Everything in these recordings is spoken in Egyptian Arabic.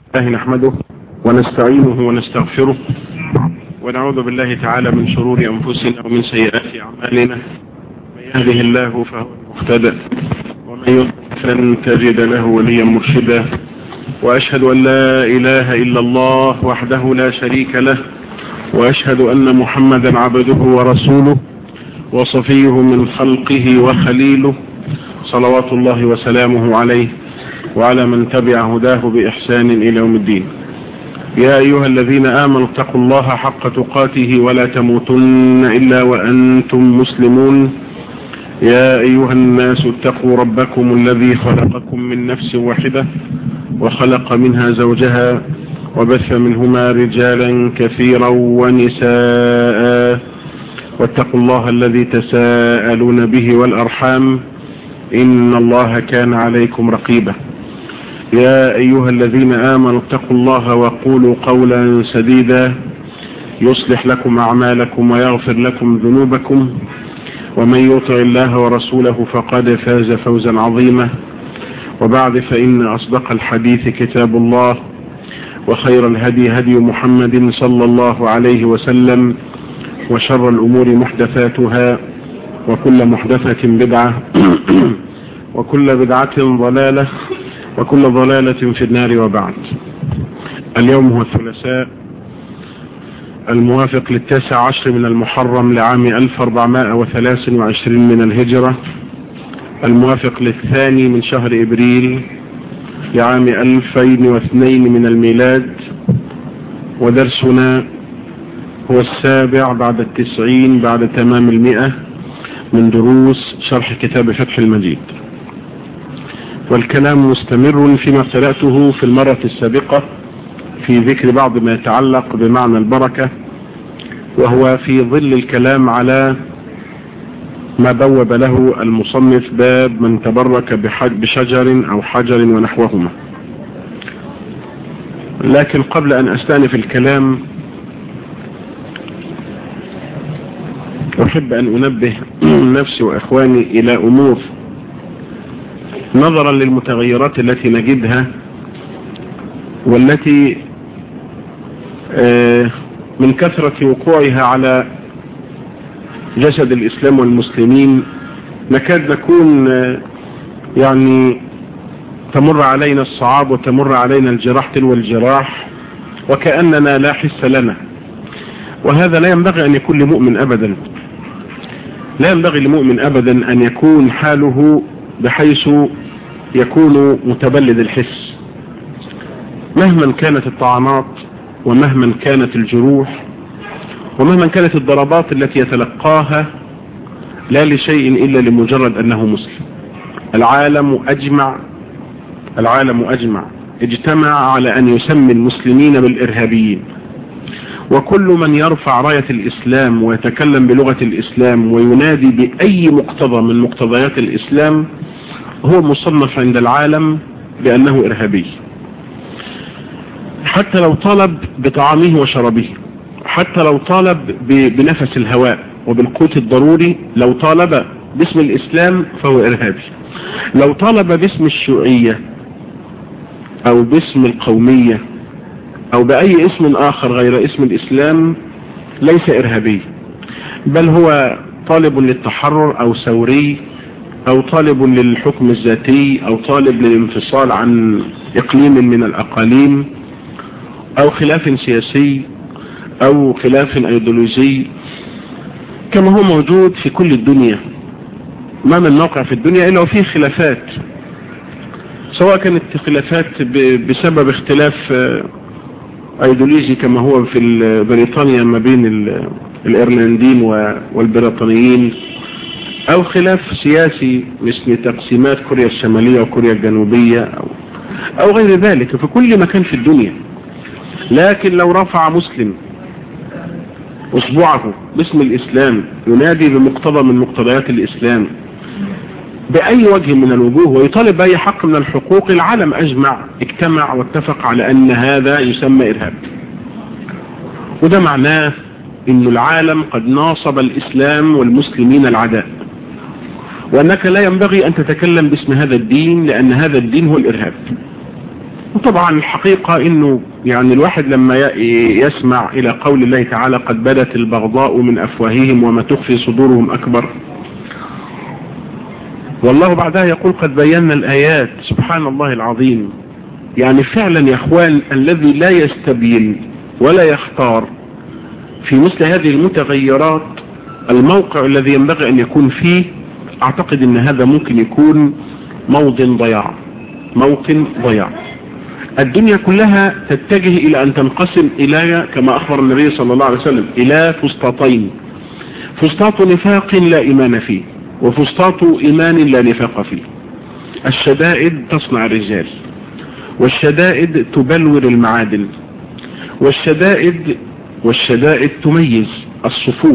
الله نحمده ونستعينه ونستغفره ونعوذ بالله تعالى من شرور أنفسنا ومن سيئات أعمالنا من يهده الله فهو المهتدى ومن يضلل فلن تجد له وليا مرشدا وأشهد أن لا إله إلا الله وحده لا شريك له وأشهد أن محمدا عبده ورسوله وصفيه من خلقه وخليله صلوات الله وسلامه عليه وعلى من تبع هداه بإحسان إلى يوم الدين يا أيها الذين آمنوا اتقوا الله حق تقاته ولا تموتن إلا وأنتم مسلمون يا أيها الناس اتقوا ربكم الذي خلقكم من نفس واحدة وخلق منها زوجها وبث منهما رجالا كثيرا ونساء واتقوا الله الذي تساءلون به والأرحام إن الله كان عليكم رقيبا يا أيها الذين آمنوا اتقوا الله وقولوا قولا سديدا يصلح لكم أعمالكم ويغفر لكم ذنوبكم ومن يطع الله ورسوله فقد فاز فوزا عظيما وبعد فإن أصدق الحديث كتاب الله وخير الهدي هدي محمد صلى الله عليه وسلم وشر الأمور محدثاتها وكل محدثة بدعة وكل بدعة ضلالة وكل ضلالة في النار وبعد اليوم هو الثلاثاء الموافق للتاسع عشر من المحرم لعام 1423 من الهجرة الموافق للثاني من شهر إبريل لعام 2002 من الميلاد ودرسنا هو السابع بعد التسعين بعد تمام المئة من دروس شرح كتاب فتح المجيد والكلام مستمر فيما ابتدأته في المرة السابقة في ذكر بعض ما يتعلق بمعنى البركة وهو في ظل الكلام على ما بوب له المصنف باب من تبرك بشجر أو حجر ونحوهما لكن قبل أن أستأنف الكلام أحب أن أنبه نفسي وإخواني إلى أمور نظرا للمتغيرات التي نجدها والتي من كثرة وقوعها على جسد الإسلام والمسلمين نكاد نكون يعني تمر علينا الصعاب وتمر علينا الجراح تلو الجراح وكأننا لا حس لنا وهذا لا ينبغي أن يكون لمؤمن أبدا لا ينبغي لمؤمن أبدا أن يكون حاله بحيث يكون متبلد الحس مهما كانت الطعنات ومهما كانت الجروح ومهما كانت الضربات التي يتلقاها لا لشيء إلا لمجرد أنه مسلم العالم أجمع العالم أجمع اجتمع على أن يسمي المسلمين بالإرهابيين وكل من يرفع راية الإسلام ويتكلم بلغة الإسلام وينادي بأي مقتضى من مقتضيات الإسلام هو مصنف عند العالم بأنه إرهابي حتى لو طالب بطعامه وشرابه حتى لو طالب بنفس الهواء وبالقوت الضروري لو طالب باسم الإسلام فهو إرهابي لو طالب باسم الشيوعية أو باسم القومية أو بأي اسم آخر غير اسم الإسلام ليس إرهابي بل هو طالب للتحرر أو ثوري أو طالب للحكم الذاتي أو طالب للانفصال عن إقليم من الأقاليم أو خلاف سياسي أو خلاف أيديولوجي كما هو موجود في كل الدنيا ما من موقع في الدنيا إلا وفيه خلافات سواء كانت خلافات بسبب اختلاف ايديولوجي كما هو في بريطانيا ما بين الايرلنديين والبريطانيين او خلاف سياسي مثل تقسيمات كوريا الشمالية وكوريا الجنوبية او, أو غير ذلك في كل مكان في الدنيا لكن لو رفع مسلم اصبعه باسم الاسلام ينادي بمقتضى من مقتضيات الاسلام بأي وجه من الوجوه ويطالب بأي حق من الحقوق العالم أجمع اجتمع واتفق على أن هذا يسمى إرهاب وده معناه أن العالم قد ناصب الإسلام والمسلمين العداء وأنك لا ينبغي أن تتكلم باسم هذا الدين لأن هذا الدين هو الإرهاب وطبعا الحقيقة انه يعني الواحد لما يسمع الى قول الله تعالى قد بدت البغضاء من افواههم وما تخفي صدورهم اكبر والله بعدها يقول قد بينا الايات سبحان الله العظيم يعني فعلا يا اخوان الذي لا يستبين ولا يختار في مثل هذه المتغيرات الموقع الذي ينبغي ان يكون فيه اعتقد ان هذا ممكن يكون موطن ضياع موطن ضياع الدنيا كلها تتجه الى ان تنقسم الى كما اخبر النبي صلى الله عليه وسلم الى فسطاطين فسطاط نفاق لا ايمان فيه وفسطاط ايمان لا نفاق فيه الشدائد تصنع الرجال والشدائد تبلور المعادن والشدائد والشدائد تميز الصفوف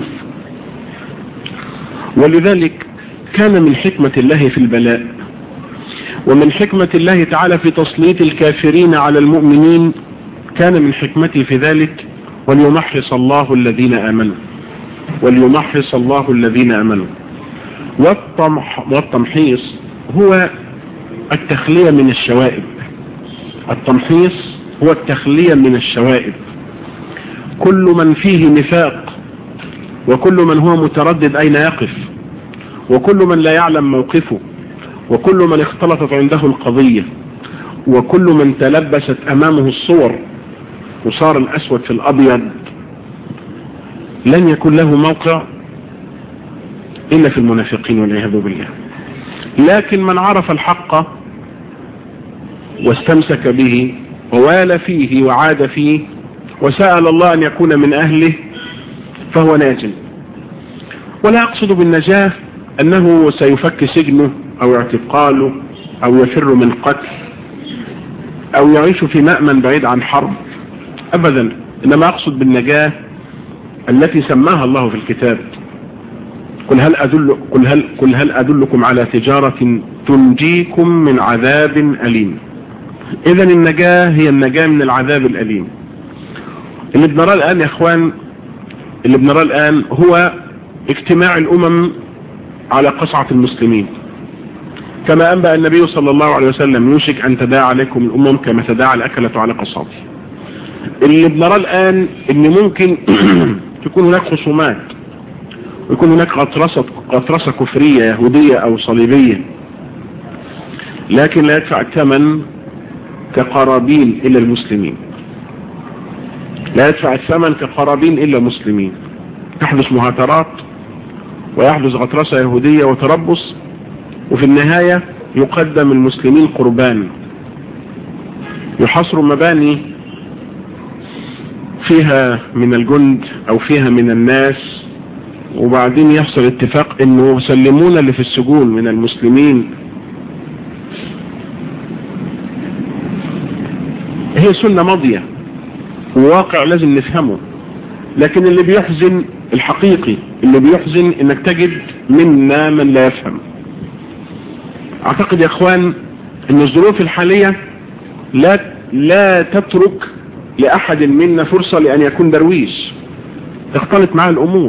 ولذلك كان من حكمة الله في البلاء ومن حكمة الله تعالى في تسليط الكافرين على المؤمنين كان من حكمته في ذلك وليمحص الله الذين آمنوا وليمحص الله الذين آمنوا والطمح والتمحيص هو التخلية من الشوائب التمحيص هو التخلية من الشوائب كل من فيه نفاق وكل من هو متردد أين يقف وكل من لا يعلم موقفه وكل من اختلطت عنده القضية وكل من تلبست أمامه الصور وصار الأسود في الأبيض لن يكون له موقع إلا في المنافقين والعياذ بالله لكن من عرف الحق واستمسك به ووال فيه وعاد فيه وسأل الله أن يكون من أهله فهو ناج ولا أقصد بالنجاة أنه سيفك سجنه أو اعتقاله أو يفر من قتل أو يعيش في مأمن بعيد عن حرب أبدا إنما أقصد بالنجاة التي سماها الله في الكتاب قل هل, أدل قل هل, قل هل أدلكم على تجارة تنجيكم من عذاب أليم إذا النجاة هي النجاة من العذاب الأليم اللي بنراه الآن يا إخوان اللي بنراه الآن هو اجتماع الأمم على قصعة المسلمين كما أنبأ النبي صلى الله عليه وسلم يوشك أن تداعى عليكم الأمم كما تداعى الأكلة على قصاتي اللي بنراه الآن ان ممكن تكون هناك خصومات ويكون هناك غطرسة, غطرسة كفرية يهودية أو صليبية لكن لا يدفع الثمن كقرابين إلى المسلمين لا يدفع الثمن كقرابين إلا المسلمين تحدث مهاترات ويحدث غطرسة يهودية وتربص وفي النهاية يقدم المسلمين قربان يحصر مباني فيها من الجند او فيها من الناس وبعدين يحصل اتفاق انه سلمونا اللي في السجون من المسلمين هي سنة ماضية وواقع لازم نفهمه لكن اللي بيحزن الحقيقي اللي بيحزن انك تجد منا من لا يفهم اعتقد يا اخوان ان الظروف الحالية لا لا تترك لاحد منا فرصة لان يكون درويش تختلط معاه الامور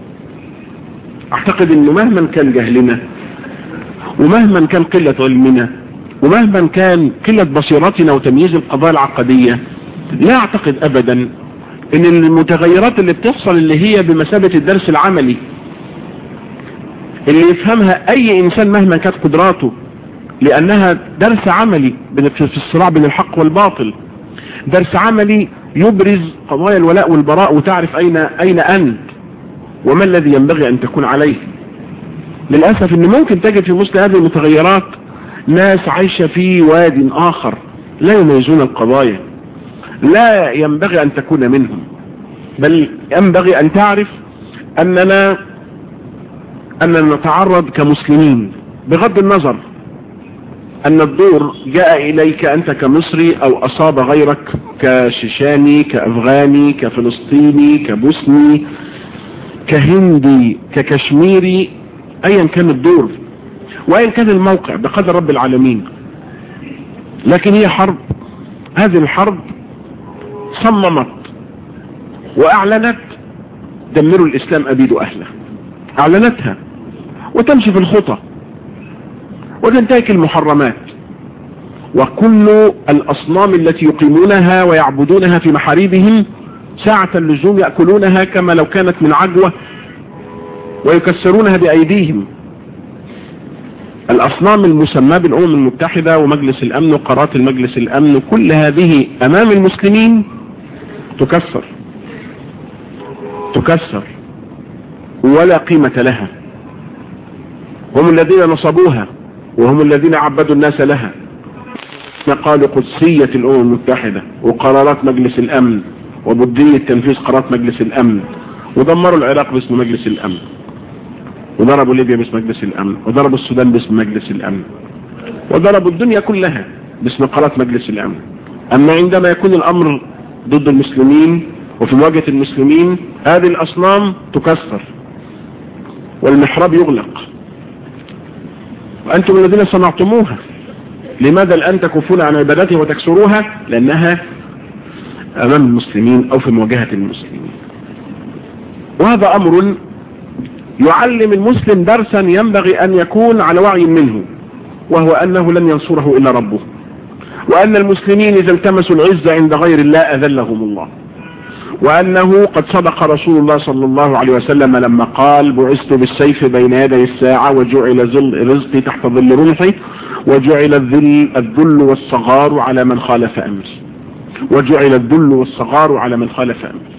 اعتقد انه مهما كان جهلنا ومهما كان قلة علمنا ومهما كان قلة بصيرتنا وتمييز القضايا العقدية لا اعتقد ابدا ان المتغيرات اللي بتحصل اللي هي بمثابة الدرس العملي اللي يفهمها اي انسان مهما كانت قدراته لانها درس عملي في الصراع بين الحق والباطل درس عملي يبرز قضايا الولاء والبراء وتعرف اين اين انت وما الذي ينبغي ان تكون عليه للأسف ان ممكن تجد في مثل هذه المتغيرات ناس عايشة في واد اخر لا يميزون القضايا لا ينبغي ان تكون منهم بل ينبغي ان تعرف اننا اننا نتعرض كمسلمين بغض النظر ان الدور جاء اليك انت كمصري او اصاب غيرك كشيشاني كافغاني كفلسطيني كبوسني كهندي ككشميري ايا كان الدور وايا كان الموقع بقدر رب العالمين لكن هي حرب هذه الحرب صممت واعلنت دمروا الاسلام ابيدوا اهله اعلنتها وتمشي في الخطى وتنتهك المحرمات وكل الأصنام التي يقيمونها ويعبدونها في محاريبهم ساعة اللزوم يأكلونها كما لو كانت من عجوة ويكسرونها بأيديهم الأصنام المسمى بالأمم المتحدة ومجلس الأمن وقرارات المجلس الأمن كل هذه أمام المسلمين تكسر تكسر ولا قيمة لها هم الذين نصبوها وهم الذين عبدوا الناس لها قالوا قدسية الأمم المتحدة وقرارات مجلس الأمن وبدية تنفيذ قرارات مجلس الأمن ودمروا العراق باسم مجلس الأمن وضربوا ليبيا باسم مجلس الأمن وضربوا السودان باسم مجلس الأمن وضربوا الدنيا كلها باسم قرارات مجلس الأمن أما عندما يكون الأمر ضد المسلمين وفي مواجهة المسلمين هذه الأصنام تكسر والمحراب يغلق وأنتم الذين صنعتموها لماذا الآن تكفون عن عبادتها وتكسروها لأنها أمام المسلمين أو في مواجهة المسلمين وهذا أمر يعلم المسلم درسا ينبغي أن يكون على وعي منه وهو أنه لن ينصره إلا ربه وأن المسلمين إذا التمسوا العزة عند غير الله أذلهم الله وأنه قد صدق رسول الله صلى الله عليه وسلم لما قال بعثت بالسيف بين يدي الساعة وجعل ظل رزقي تحت ظل رمحي وجعل الذل, الذل والصغار على من خالف أمري وجعل الذل والصغار على من خالف أمري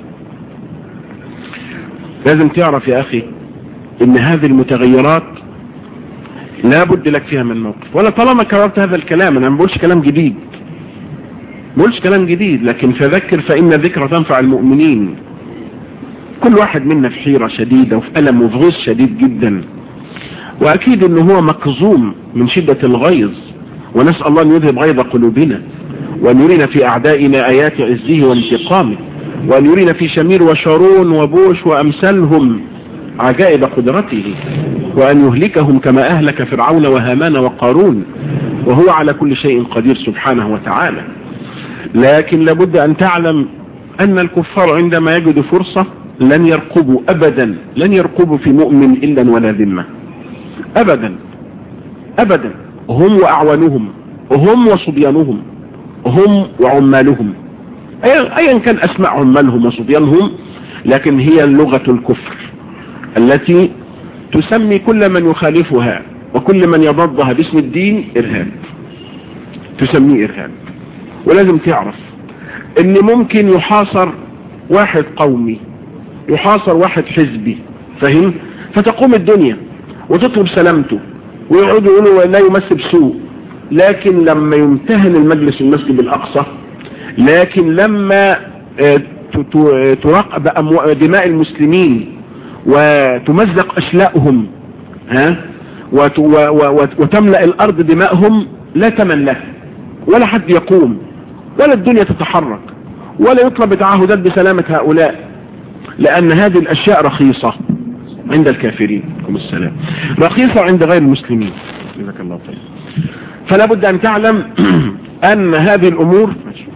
لازم تعرف يا أخي ان هذه المتغيرات لا بد لك فيها من موقف ولا طالما كررت هذا الكلام انا ما بقولش كلام جديد ما بقولش كلام جديد لكن فذكر فان ذكرى تنفع المؤمنين كل واحد منا في حيرة شديدة وفي ألم وفي غيظ شديد جدا وأكيد أنه هو مكظوم من شدة الغيظ ونسأل الله أن يذهب غيظ قلوبنا وأن يرينا في أعدائنا آيات عزه وانتقامه وأن يرينا في شمير وشارون وبوش وأمثالهم عجائب قدرته وأن يهلكهم كما أهلك فرعون وهامان وقارون وهو على كل شيء قدير سبحانه وتعالى لكن لابد أن تعلم أن الكفار عندما يجدوا فرصة لن يرقبوا أبدا لن يرقبوا في مؤمن إلا ولا ذمة أبدا أبدا هم وأعوانهم هم وصبيانهم هم وعمالهم أيا كان أسماء عمالهم وصبيانهم لكن هي لغة الكفر التي تسمي كل من يخالفها وكل من يضدها باسم الدين إرهاب تسميه إرهاب ولازم تعرف ان ممكن يحاصر واحد قومي يحاصر واحد حزبي فهم فتقوم الدنيا وتطلب سلامته ويقعدوا يقولوا لا يمثل سوء لكن لما يمتهن المجلس المسجد الأقصى لكن لما تراقب دماء المسلمين وتمزق أشلاءهم ها وتملأ الأرض دماءهم لا تمن له ولا حد يقوم ولا الدنيا تتحرك ولا يطلب تعهدات بسلامة هؤلاء لأن هذه الأشياء رخيصة عند الكافرين عليكم السلام رخيصة عند غير المسلمين جزاك الله خير فلا بد أن تعلم أن هذه الأمور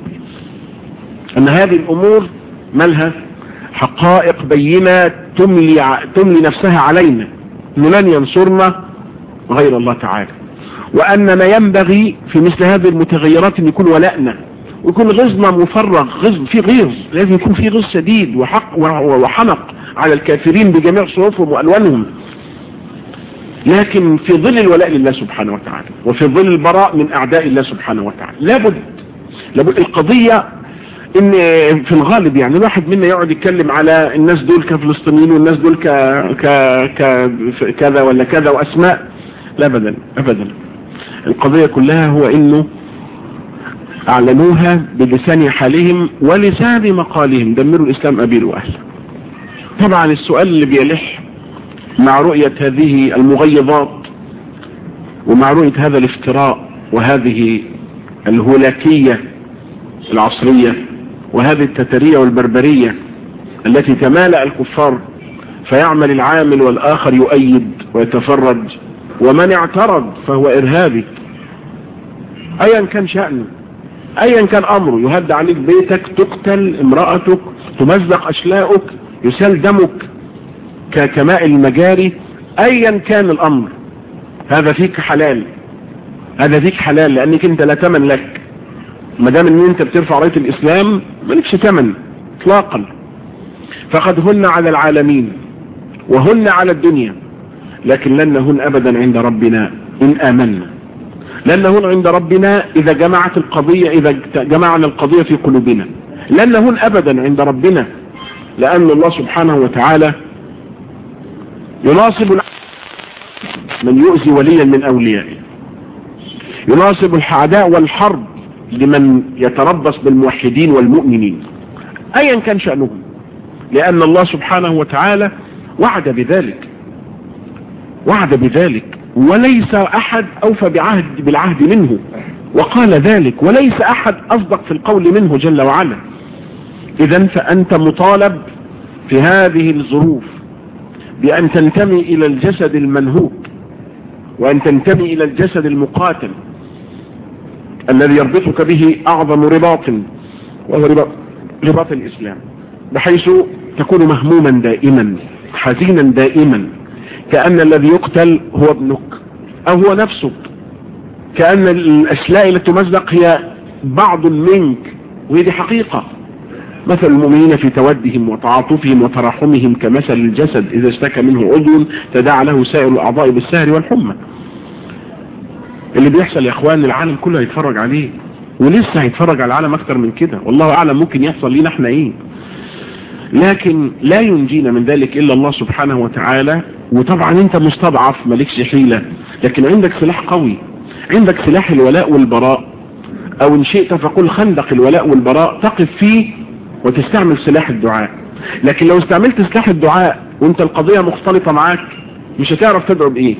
أن هذه الأمور مالها حقائق بينة تملي, تملي نفسها علينا أنه لن ينصرنا غير الله تعالى وأننا ينبغي في مثل هذه المتغيرات أن يكون ولائنا ويكون غزنا مفرغ غز في غيظ لازم يكون في غيظ شديد وحق وحنق على الكافرين بجميع صروفهم وألوانهم لكن في ظل الولاء لله سبحانه وتعالى وفي ظل البراء من أعداء الله سبحانه وتعالى لابد لابد القضية ان في الغالب يعني الواحد منا يقعد يتكلم على الناس دول كفلسطينيين والناس دول ك... ك... ك... كذا ولا كذا واسماء لا ابدا ابدا القضية كلها هو انه اعلنوها بلسان حالهم ولسان مقالهم دمروا الاسلام ابير واهله طبعا السؤال اللي بيلح مع رؤية هذه المغيظات ومع رؤية هذا الافتراء وهذه الهلاكية العصرية وهذه التترية والبربرية التي تمالأ الكفار فيعمل العامل والآخر يؤيد ويتفرج ومن اعترض فهو إرهابي أيا كان شأنه أيا كان أمره يهد عليك بيتك تقتل امرأتك تمزق أشلاؤك يسال دمك كماء المجاري أيا كان الأمر هذا فيك حلال هذا ذيك حلال لانك انت لا تمن لك ما دام ان انت بترفع رايه الاسلام مالكش ثمن اطلاقا فقد هن على العالمين وهن على الدنيا لكن لن نهن ابدا عند ربنا ان امنا لن نهن عند ربنا اذا جمعت القضية اذا جمعنا القضية في قلوبنا لن نهن ابدا عند ربنا لان الله سبحانه وتعالى يناصب من يؤذي وليا من اوليائه يناصب الحعداء والحرب لمن يتربص بالموحدين والمؤمنين ايا كان شأنهم لان الله سبحانه وتعالى وعد بذلك وعد بذلك وليس احد اوفى بعهد بالعهد منه وقال ذلك وليس احد اصدق في القول منه جل وعلا اذا فانت مطالب في هذه الظروف بان تنتمي الى الجسد المنهوك وان تنتمي الى الجسد المقاتل الذي يربطك به اعظم رباط وهو رباط, رباط الاسلام بحيث تكون مهموما دائما حزينا دائما كأن الذي يقتل هو ابنك او هو نفسك كأن الاشلاء التي تمزق هي بعض منك وهي دي حقيقة مثل المؤمنين في تودهم وتعاطفهم وتراحمهم كمثل الجسد اذا اشتكى منه عضو تداعى له سائر الاعضاء بالسهر والحمى اللي بيحصل يا اخوان العالم كله هيتفرج عليه ولسه هيتفرج على العالم اكتر من كده والله اعلم ممكن يحصل لينا احنا ايه لكن لا ينجينا من ذلك الا الله سبحانه وتعالى وطبعا انت مستضعف مالكش حيلة لكن عندك سلاح قوي عندك سلاح الولاء والبراء او ان شئت فقل خندق الولاء والبراء تقف فيه وتستعمل سلاح الدعاء لكن لو استعملت سلاح الدعاء وانت القضية مختلطة معاك مش هتعرف تدعو بايه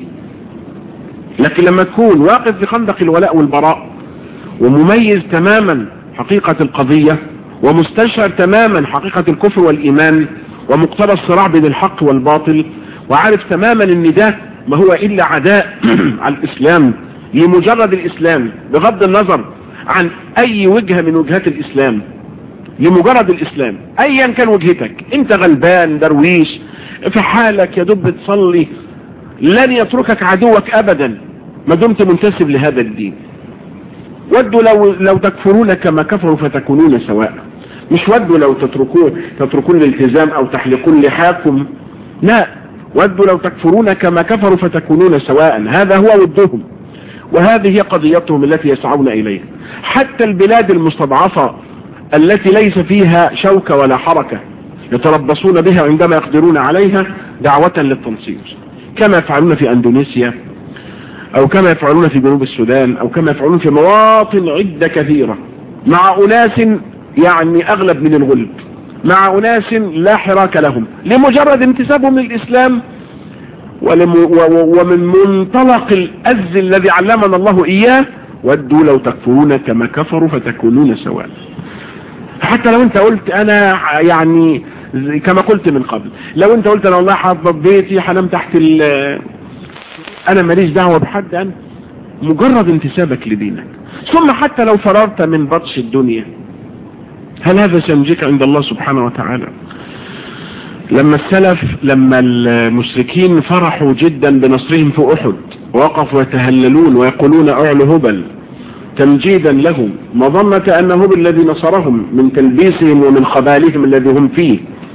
لكن لما تكون واقف في خندق الولاء والبراء ومميز تماما حقيقة القضية ومستشعر تماما حقيقة الكفر والإيمان ومقتضى الصراع بين الحق والباطل وعارف تماما ان ده ما هو إلا عداء على الإسلام لمجرد الإسلام بغض النظر عن أي وجهة من وجهات الإسلام لمجرد الإسلام أيا كان وجهتك أنت غلبان درويش في حالك يا دب تصلي لن يتركك عدوك أبدا ما دمت منتسب لهذا الدين ودوا لو, لو تكفرون كما كفروا فتكونون سواء مش ودوا لو تتركون تتركون الالتزام او تحلقون لحاكم لا ودوا لو تكفرون كما كفروا فتكونون سواء هذا هو ودهم وهذه هي قضيتهم التي يسعون إليها حتى البلاد المستضعفة التي ليس فيها شوكة ولا حركة يتربصون بها عندما يقدرون عليها دعوة للتنصير كما يفعلون في أندونيسيا أو كما يفعلون في جنوب السودان أو كما يفعلون في مواطن عدة كثيرة مع أناس يعني أغلب من الغلب مع أناس لا حراك لهم لمجرد انتسابهم للإسلام ومن منطلق الأز الذي علمنا الله إياه ودوا لو تكفرون كما كفروا فتكونون سواء حتى لو انت قلت انا يعني كما قلت من قبل لو انت قلت انا والله حاطط بيتي حنام تحت ال انا ماليش دعوة بحد انا مجرد انتسابك لدينك ثم حتى لو فررت من بطش الدنيا هل هذا سينجيك عند الله سبحانه وتعالى لما السلف لما المشركين فرحوا جدا بنصرهم في احد وقفوا يتهللون ويقولون اعلوا هبل تمجيدا لهم مظنة ان هبل الذي نصرهم من تلبيسهم ومن خبالهم الذي هم فيه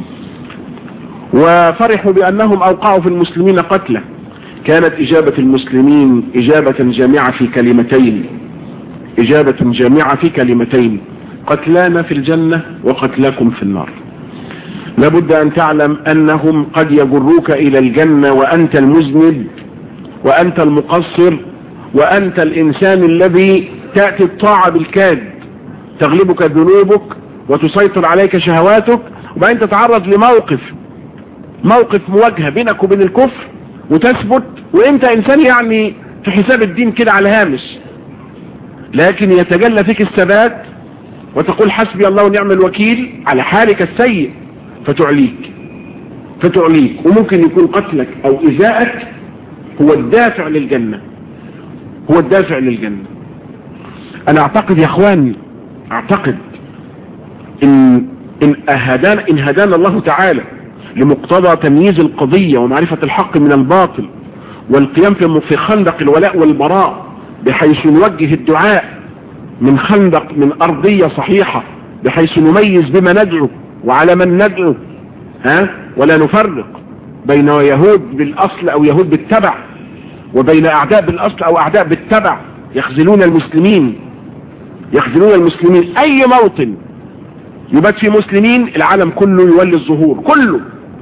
وفرحوا بانهم اوقعوا في المسلمين قتله كانت اجابة المسلمين اجابة جامعة في كلمتين اجابة جامعة في كلمتين قتلانا في الجنة وقتلاكم في النار لابد ان تعلم انهم قد يجروك الى الجنة وانت المذنب وانت المقصر وانت الانسان الذي تأتي الطاعة بالكاد تغلبك ذنوبك وتسيطر عليك شهواتك وبعدين تتعرض لموقف موقف مواجهة بينك وبين الكفر وتثبت وانت انسان يعني في حساب الدين كده على هامش لكن يتجلى فيك الثبات وتقول حسبي الله ونعم الوكيل على حالك السيء فتعليك فتعليك وممكن يكون قتلك او ازاءك هو الدافع للجنة هو الدافع للجنة انا اعتقد يا اخوان اعتقد ان ان هدانا ان هدانا الله تعالى لمقتضى تمييز القضية ومعرفة الحق من الباطل والقيام في في خندق الولاء والبراء بحيث نوجه الدعاء من خندق من أرضية صحيحة بحيث نميز بما ندعو وعلى من ندعو ها ولا نفرق بين يهود بالأصل أو يهود بالتبع وبين أعداء بالأصل أو أعداء بالتبع يخذلون المسلمين يخذلون المسلمين أي موطن يبات فيه مسلمين العالم كله يولي الظهور كله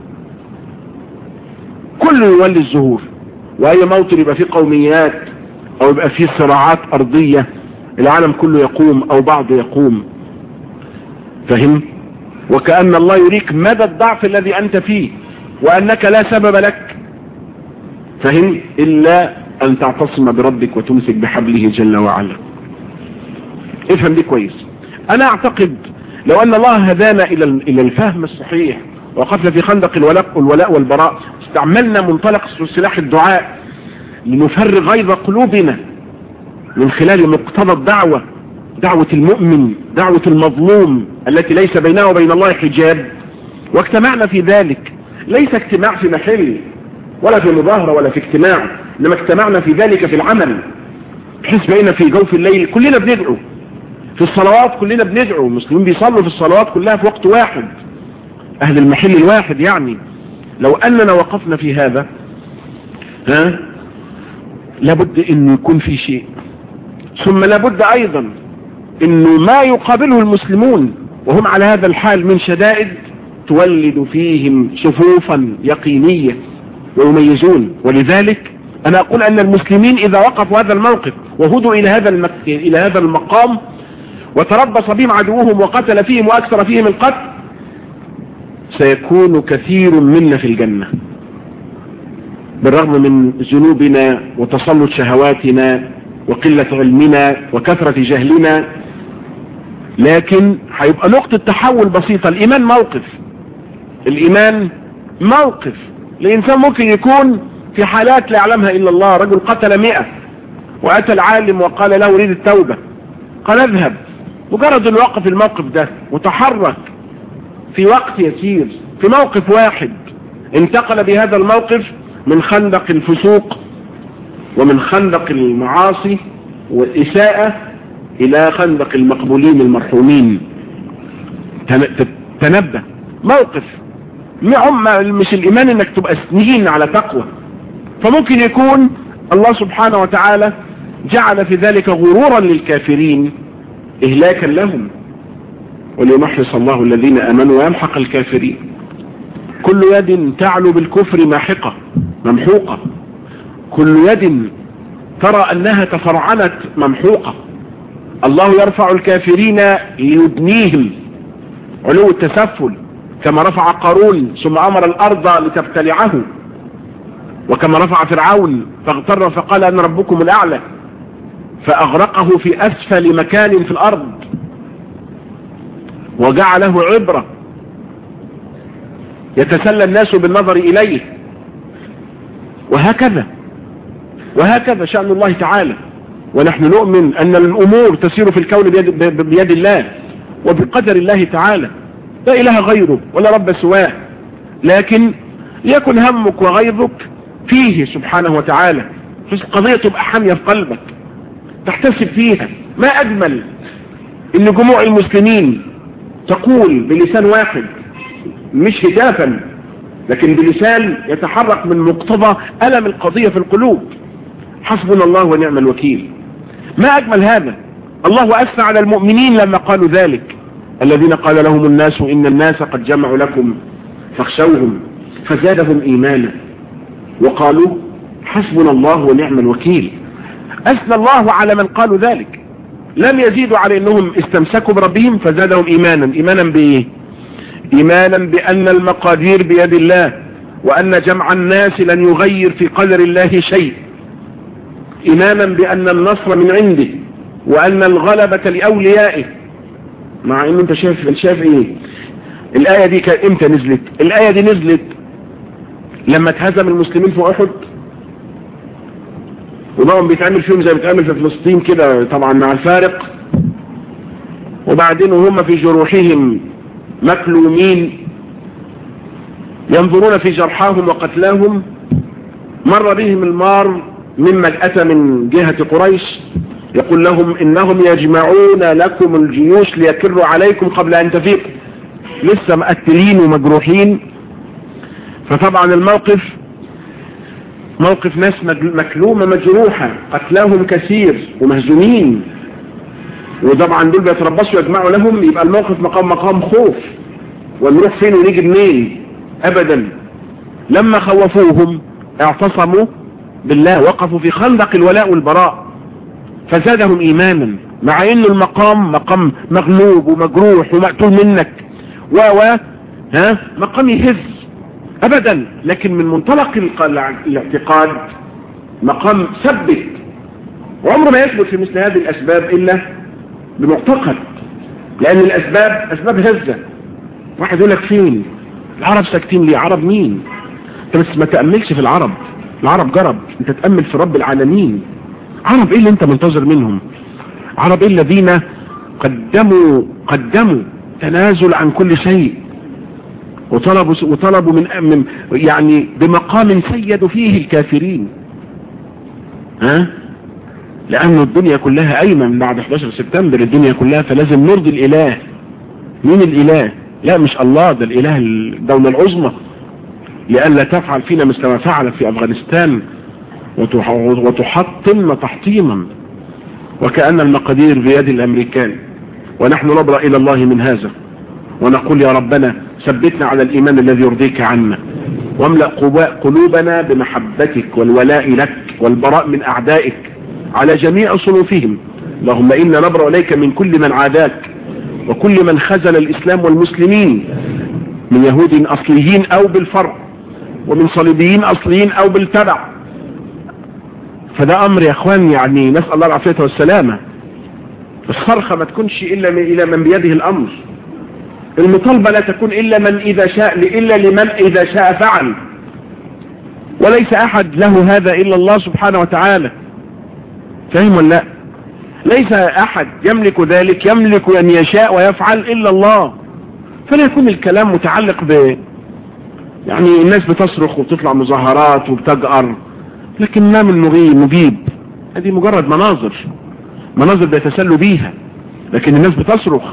كله يولي الظهور وأي موطن يبقى فيه قوميات أو يبقى فيه صراعات أرضية العالم كله يقوم أو بعضه يقوم فهم وكأن الله يريك مدى الضعف الذي أنت فيه وأنك لا سبب لك فهم إلا أن تعتصم بربك وتمسك بحبله جل وعلا افهم دي كويس أنا أعتقد لو أن الله هدانا إلى إلى الفهم الصحيح وقفنا في خندق الولاء والولاء والبراء استعملنا منطلق سلاح الدعاء لنفرغ غيظ قلوبنا من خلال مقتضى الدعوة دعوة المؤمن دعوة المظلوم التي ليس بينه وبين الله حجاب واجتمعنا في ذلك ليس اجتماع في محل ولا في مظاهرة ولا في اجتماع انما اجتمعنا في ذلك في العمل بحيث بقينا في جوف الليل كلنا بندعو في الصلوات كلنا بندعو المسلمين بيصلوا في الصلوات كلها في وقت واحد اهل المحل الواحد يعني لو اننا وقفنا في هذا ها لابد انه يكون في شيء ثم لابد ايضا انه ما يقابله المسلمون وهم على هذا الحال من شدائد تولد فيهم صفوفا يقينية ويميزون ولذلك انا اقول ان المسلمين اذا وقفوا هذا الموقف وهدوا الى هذا المك... الى هذا المقام وتربص بهم عدوهم وقتل فيهم واكثر فيهم القتل سيكون كثير منا في الجنة بالرغم من ذنوبنا وتسلط شهواتنا وقلة علمنا وكثرة جهلنا لكن هيبقى نقطة تحول بسيطة الإيمان موقف الإيمان موقف الإنسان ممكن يكون في حالات لا يعلمها إلا الله رجل قتل مئة وأتى العالم وقال له أريد التوبة قال اذهب مجرد أن وقف الموقف ده وتحرك في وقت يسير في موقف واحد انتقل بهذا الموقف من خندق الفسوق ومن خندق المعاصي والإساءة إلى خندق المقبولين المرحومين تنبه موقف مش الإيمان إنك تبقى سنين على تقوى فممكن يكون الله سبحانه وتعالى جعل في ذلك غرورا للكافرين إهلاكا لهم وليمحص الله الذين أمنوا ويمحق الكافرين كل يد تعلو بالكفر ماحقة ممحوقة كل يد ترى أنها تفرعنت ممحوقة الله يرفع الكافرين ليدنيهم علو التسفل كما رفع قارون ثم أمر الأرض لتبتلعه وكما رفع فرعون فاغتر فقال أنا ربكم الأعلى فأغرقه في أسفل مكان في الأرض وجعله عبرة يتسلى الناس بالنظر إليه وهكذا وهكذا شأن الله تعالى ونحن نؤمن أن الأمور تسير في الكون بيد, بيد الله وبقدر الله تعالى لا إله غيره ولا رب سواه لكن يكن همك وغيظك فيه سبحانه وتعالى القضية تبقى حامية في قلبك تحتسب فيها ما أجمل إن جموع المسلمين تقول بلسان واحد مش هتافا لكن بلسان يتحرك من مقتضى ألم القضية في القلوب حسبنا الله ونعم الوكيل ما أجمل هذا الله أثنى على المؤمنين لما قالوا ذلك الذين قال لهم الناس إن الناس قد جمعوا لكم فاخشوهم فزادهم إيمانا وقالوا حسبنا الله ونعم الوكيل أثنى الله على من قالوا ذلك لم يزيدوا على أنهم استمسكوا بربهم فزادهم إيمانا إيمانا بإيه إيمانا بأن المقادير بيد الله وأن جمع الناس لن يغير في قدر الله شيء إيمانا بأن النصر من عنده وأن الغلبة لأوليائه مع أنه أنت شايف شايف إيه الآية دي كان إمتى نزلت الآية دي نزلت لما اتهزم المسلمين في أحد وبقوا بيتعمل فيهم زي بيتعمل في فلسطين كده طبعا مع الفارق وبعدين وهم في جروحهم مكلومين ينظرون في جرحاهم وقتلاهم مر بهم المار ممن أتى من جهة قريش يقول لهم إنهم يجمعون لكم الجيوش ليكروا عليكم قبل أن تفيقوا لسه مقتلين ومجروحين فطبعا الموقف موقف ناس مكلومة مجروحة قتلاهم كثير ومهزومين وطبعا دول بيتربصوا يجمعوا لهم يبقى الموقف مقام مقام خوف ونروح فين ونيجي منين ابدا لما خوفوهم اعتصموا بالله وقفوا في خندق الولاء والبراء فزادهم ايمانا مع ان المقام مقام مغلوب ومجروح ومقتول منك و و ها مقام يهز ابدا لكن من منطلق الاعتقاد مقام ثبت وعمره ما يثبت في مثل هذه الاسباب الا بمعتقد لان الاسباب اسباب هزة واحد يقول لك فين العرب ساكتين ليه عرب مين انت بس ما تأملش في العرب العرب جرب انت تأمل في رب العالمين عرب ايه اللي انت منتظر منهم عرب ايه الذين قدموا قدموا تنازل عن كل شيء وطلبوا وطلبوا من من يعني بمقام سيدوا فيه الكافرين ها لأن الدنيا كلها قايمة من بعد 11 سبتمبر الدنيا كلها فلازم نرضي الإله مين الإله لا مش الله ده الإله الدولة العظمى لئلا تفعل فينا مثل ما فعلت في أفغانستان وتحطم تحطيما وكأن المقادير بيد الأمريكان ونحن نبرأ إلى الله من هذا ونقول يا ربنا ثبتنا على الإيمان الذي يرضيك عنا واملأ قلوبنا بمحبتك والولاء لك والبراء من أعدائك على جميع صنوفهم اللهم إنا نبرأ إليك من كل من عاداك وكل من خزل الإسلام والمسلمين من يهود أصليين أو بالفرع ومن صليبيين أصليين أو بالتبع فده أمر يا أخوان يعني نسأل الله العافية والسلامة الصرخة ما تكونش إلا من إلى من بيده الأمر المطالبة لا تكون إلا من إذا شاء إلا لمن إذا شاء فعل وليس أحد له هذا إلا الله سبحانه وتعالى فاهم ولا لا ليس أحد يملك ذلك يملك أن يشاء ويفعل إلا الله فلا يكون الكلام متعلق ب يعني الناس بتصرخ وبتطلع مظاهرات وبتجأر لكن ما من مغيب مجيب هذه مجرد مناظر مناظر بيتسلوا بيها لكن الناس بتصرخ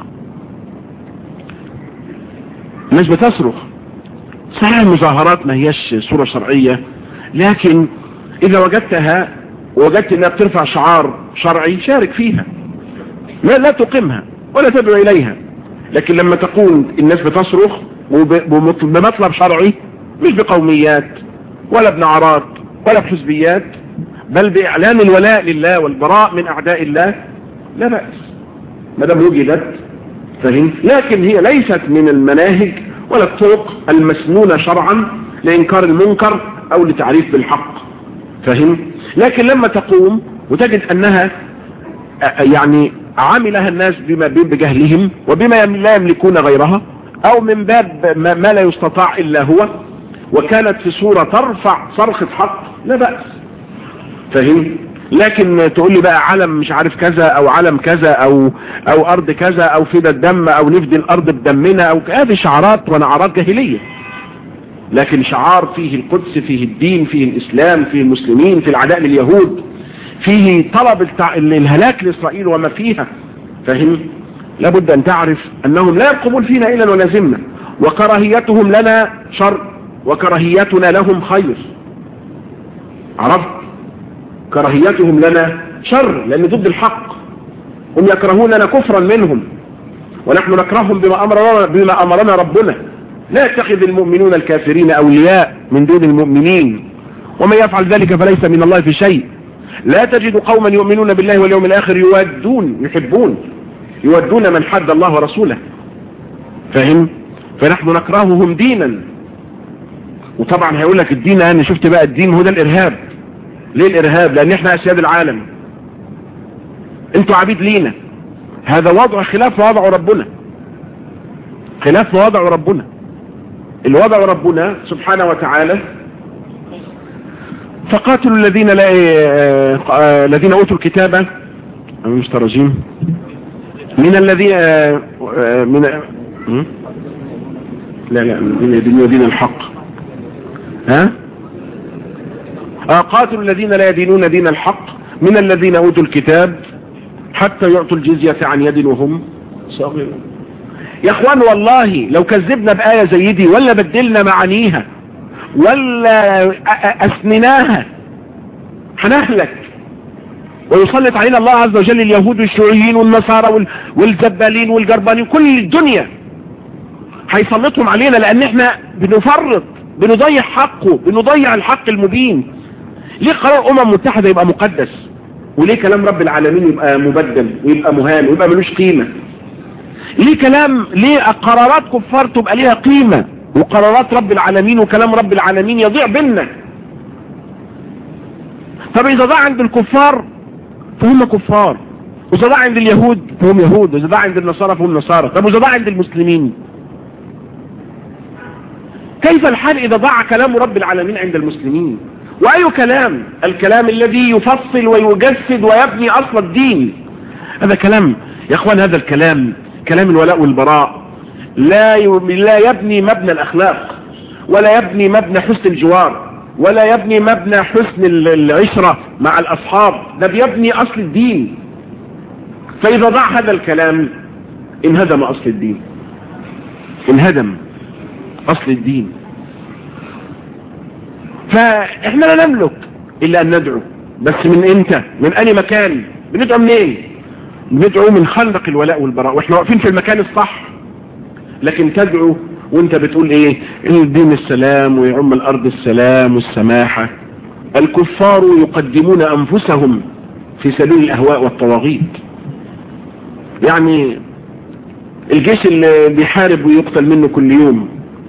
الناس بتصرخ صحيح المظاهرات ما هيش صورة شرعية لكن إذا وجدتها وجدت انها بترفع شعار شرعي شارك فيها لا, لا تقيمها ولا تدعو اليها لكن لما تكون الناس بتصرخ بمطلب شرعي مش بقوميات ولا بنعرات ولا بحزبيات بل باعلان الولاء لله والبراء من اعداء الله لا بأس ما دام وجدت فهم لكن هي ليست من المناهج ولا الطرق المسنونة شرعا لإنكار المنكر أو لتعريف بالحق فهم لكن لما تقوم وتجد أنها يعني عملها الناس بما بجهلهم وبما لا يملكون غيرها أو من باب ما لا يستطاع إلا هو وكانت في صورة ترفع صرخة حق لا بأس فهم لكن تقول لي بقى علم مش عارف كذا او علم كذا او او ارض كذا او فدا الدم او نفدي الارض بدمنا او هذه شعارات ونعرات جاهلية لكن شعار فيه القدس فيه الدين فيه الاسلام فيه المسلمين في العداء لليهود فيه طلب التع... الهلاك لاسرائيل وما فيها فهم لابد ان تعرف انهم لا يرقبون فينا الا ولازمنا وكراهيتهم لنا شر وكراهيتنا لهم خير عرفت كراهيتهم لنا شر لأن ضد الحق هم يكرهوننا كفرا منهم ونحن نكرههم بما أمرنا, بما أمرنا ربنا لا يتخذ المؤمنون الكافرين أولياء من دون المؤمنين ومن يفعل ذلك فليس من الله في شيء لا تجد قوما يؤمنون بالله واليوم الآخر يودون يحبون يودون من حد الله ورسوله فهم فنحن نكرههم دينا وطبعا هيقول لك الدين انا شفت بقى الدين هو ده الارهاب ليه الارهاب لان احنا اسياد العالم انتوا عبيد لينا هذا وضع خلاف وضع ربنا خلاف وضع ربنا الوضع ربنا سبحانه وتعالى فقاتلوا الذين لا الذين اوتوا الكتاب مسترجين من الذين من لا لا من دين دين الحق ها آه قاتلوا الذين لا يدينون دين الحق من الذين اوتوا الكتاب حتى يعطوا الجزية عن يد وهم صاغرون يا اخوان والله لو كذبنا بآية زي دي ولا بدلنا معانيها ولا اسنناها هنهلك ويسلط علينا الله عز وجل اليهود والشيوعيين والنصارى والزبالين والجربانين كل الدنيا هيسلطهم علينا لان احنا بنفرط بنضيع حقه بنضيع الحق المبين ليه قرار امم متحدة يبقى مقدس وليه كلام رب العالمين يبقى مبدل ويبقى مهان ويبقى ملوش قيمة ليه كلام ليه قرارات كفار تبقى ليها قيمة وقرارات رب العالمين وكلام رب العالمين يضيع بينا طب اذا ضاع عند الكفار فهم كفار واذا ضاع عند اليهود فهم يهود واذا ضاع عند النصارى فهم نصارى طب واذا ضاع عند المسلمين كيف الحال اذا ضاع كلام رب العالمين عند المسلمين واي كلام الكلام الذي يفصل ويجسد ويبني اصل الدين هذا كلام يا اخوان هذا الكلام كلام الولاء والبراء لا لا يبني مبنى الاخلاق ولا يبني مبنى حسن الجوار ولا يبني مبنى حسن العشرة مع الاصحاب ده بيبني اصل الدين فاذا ضاع هذا الكلام انهدم اصل الدين انهدم اصل الدين فاحنا لا نملك الا ان ندعو بس من امتى من اي مكان بندعو منين بندعو من خندق الولاء والبراء واحنا واقفين في المكان الصح لكن تدعو وانت بتقول ايه الدين السلام ويعم الارض السلام والسماحة الكفار يقدمون انفسهم في سبيل الاهواء والطواغيت يعني الجيش اللي بيحارب ويقتل منه كل يوم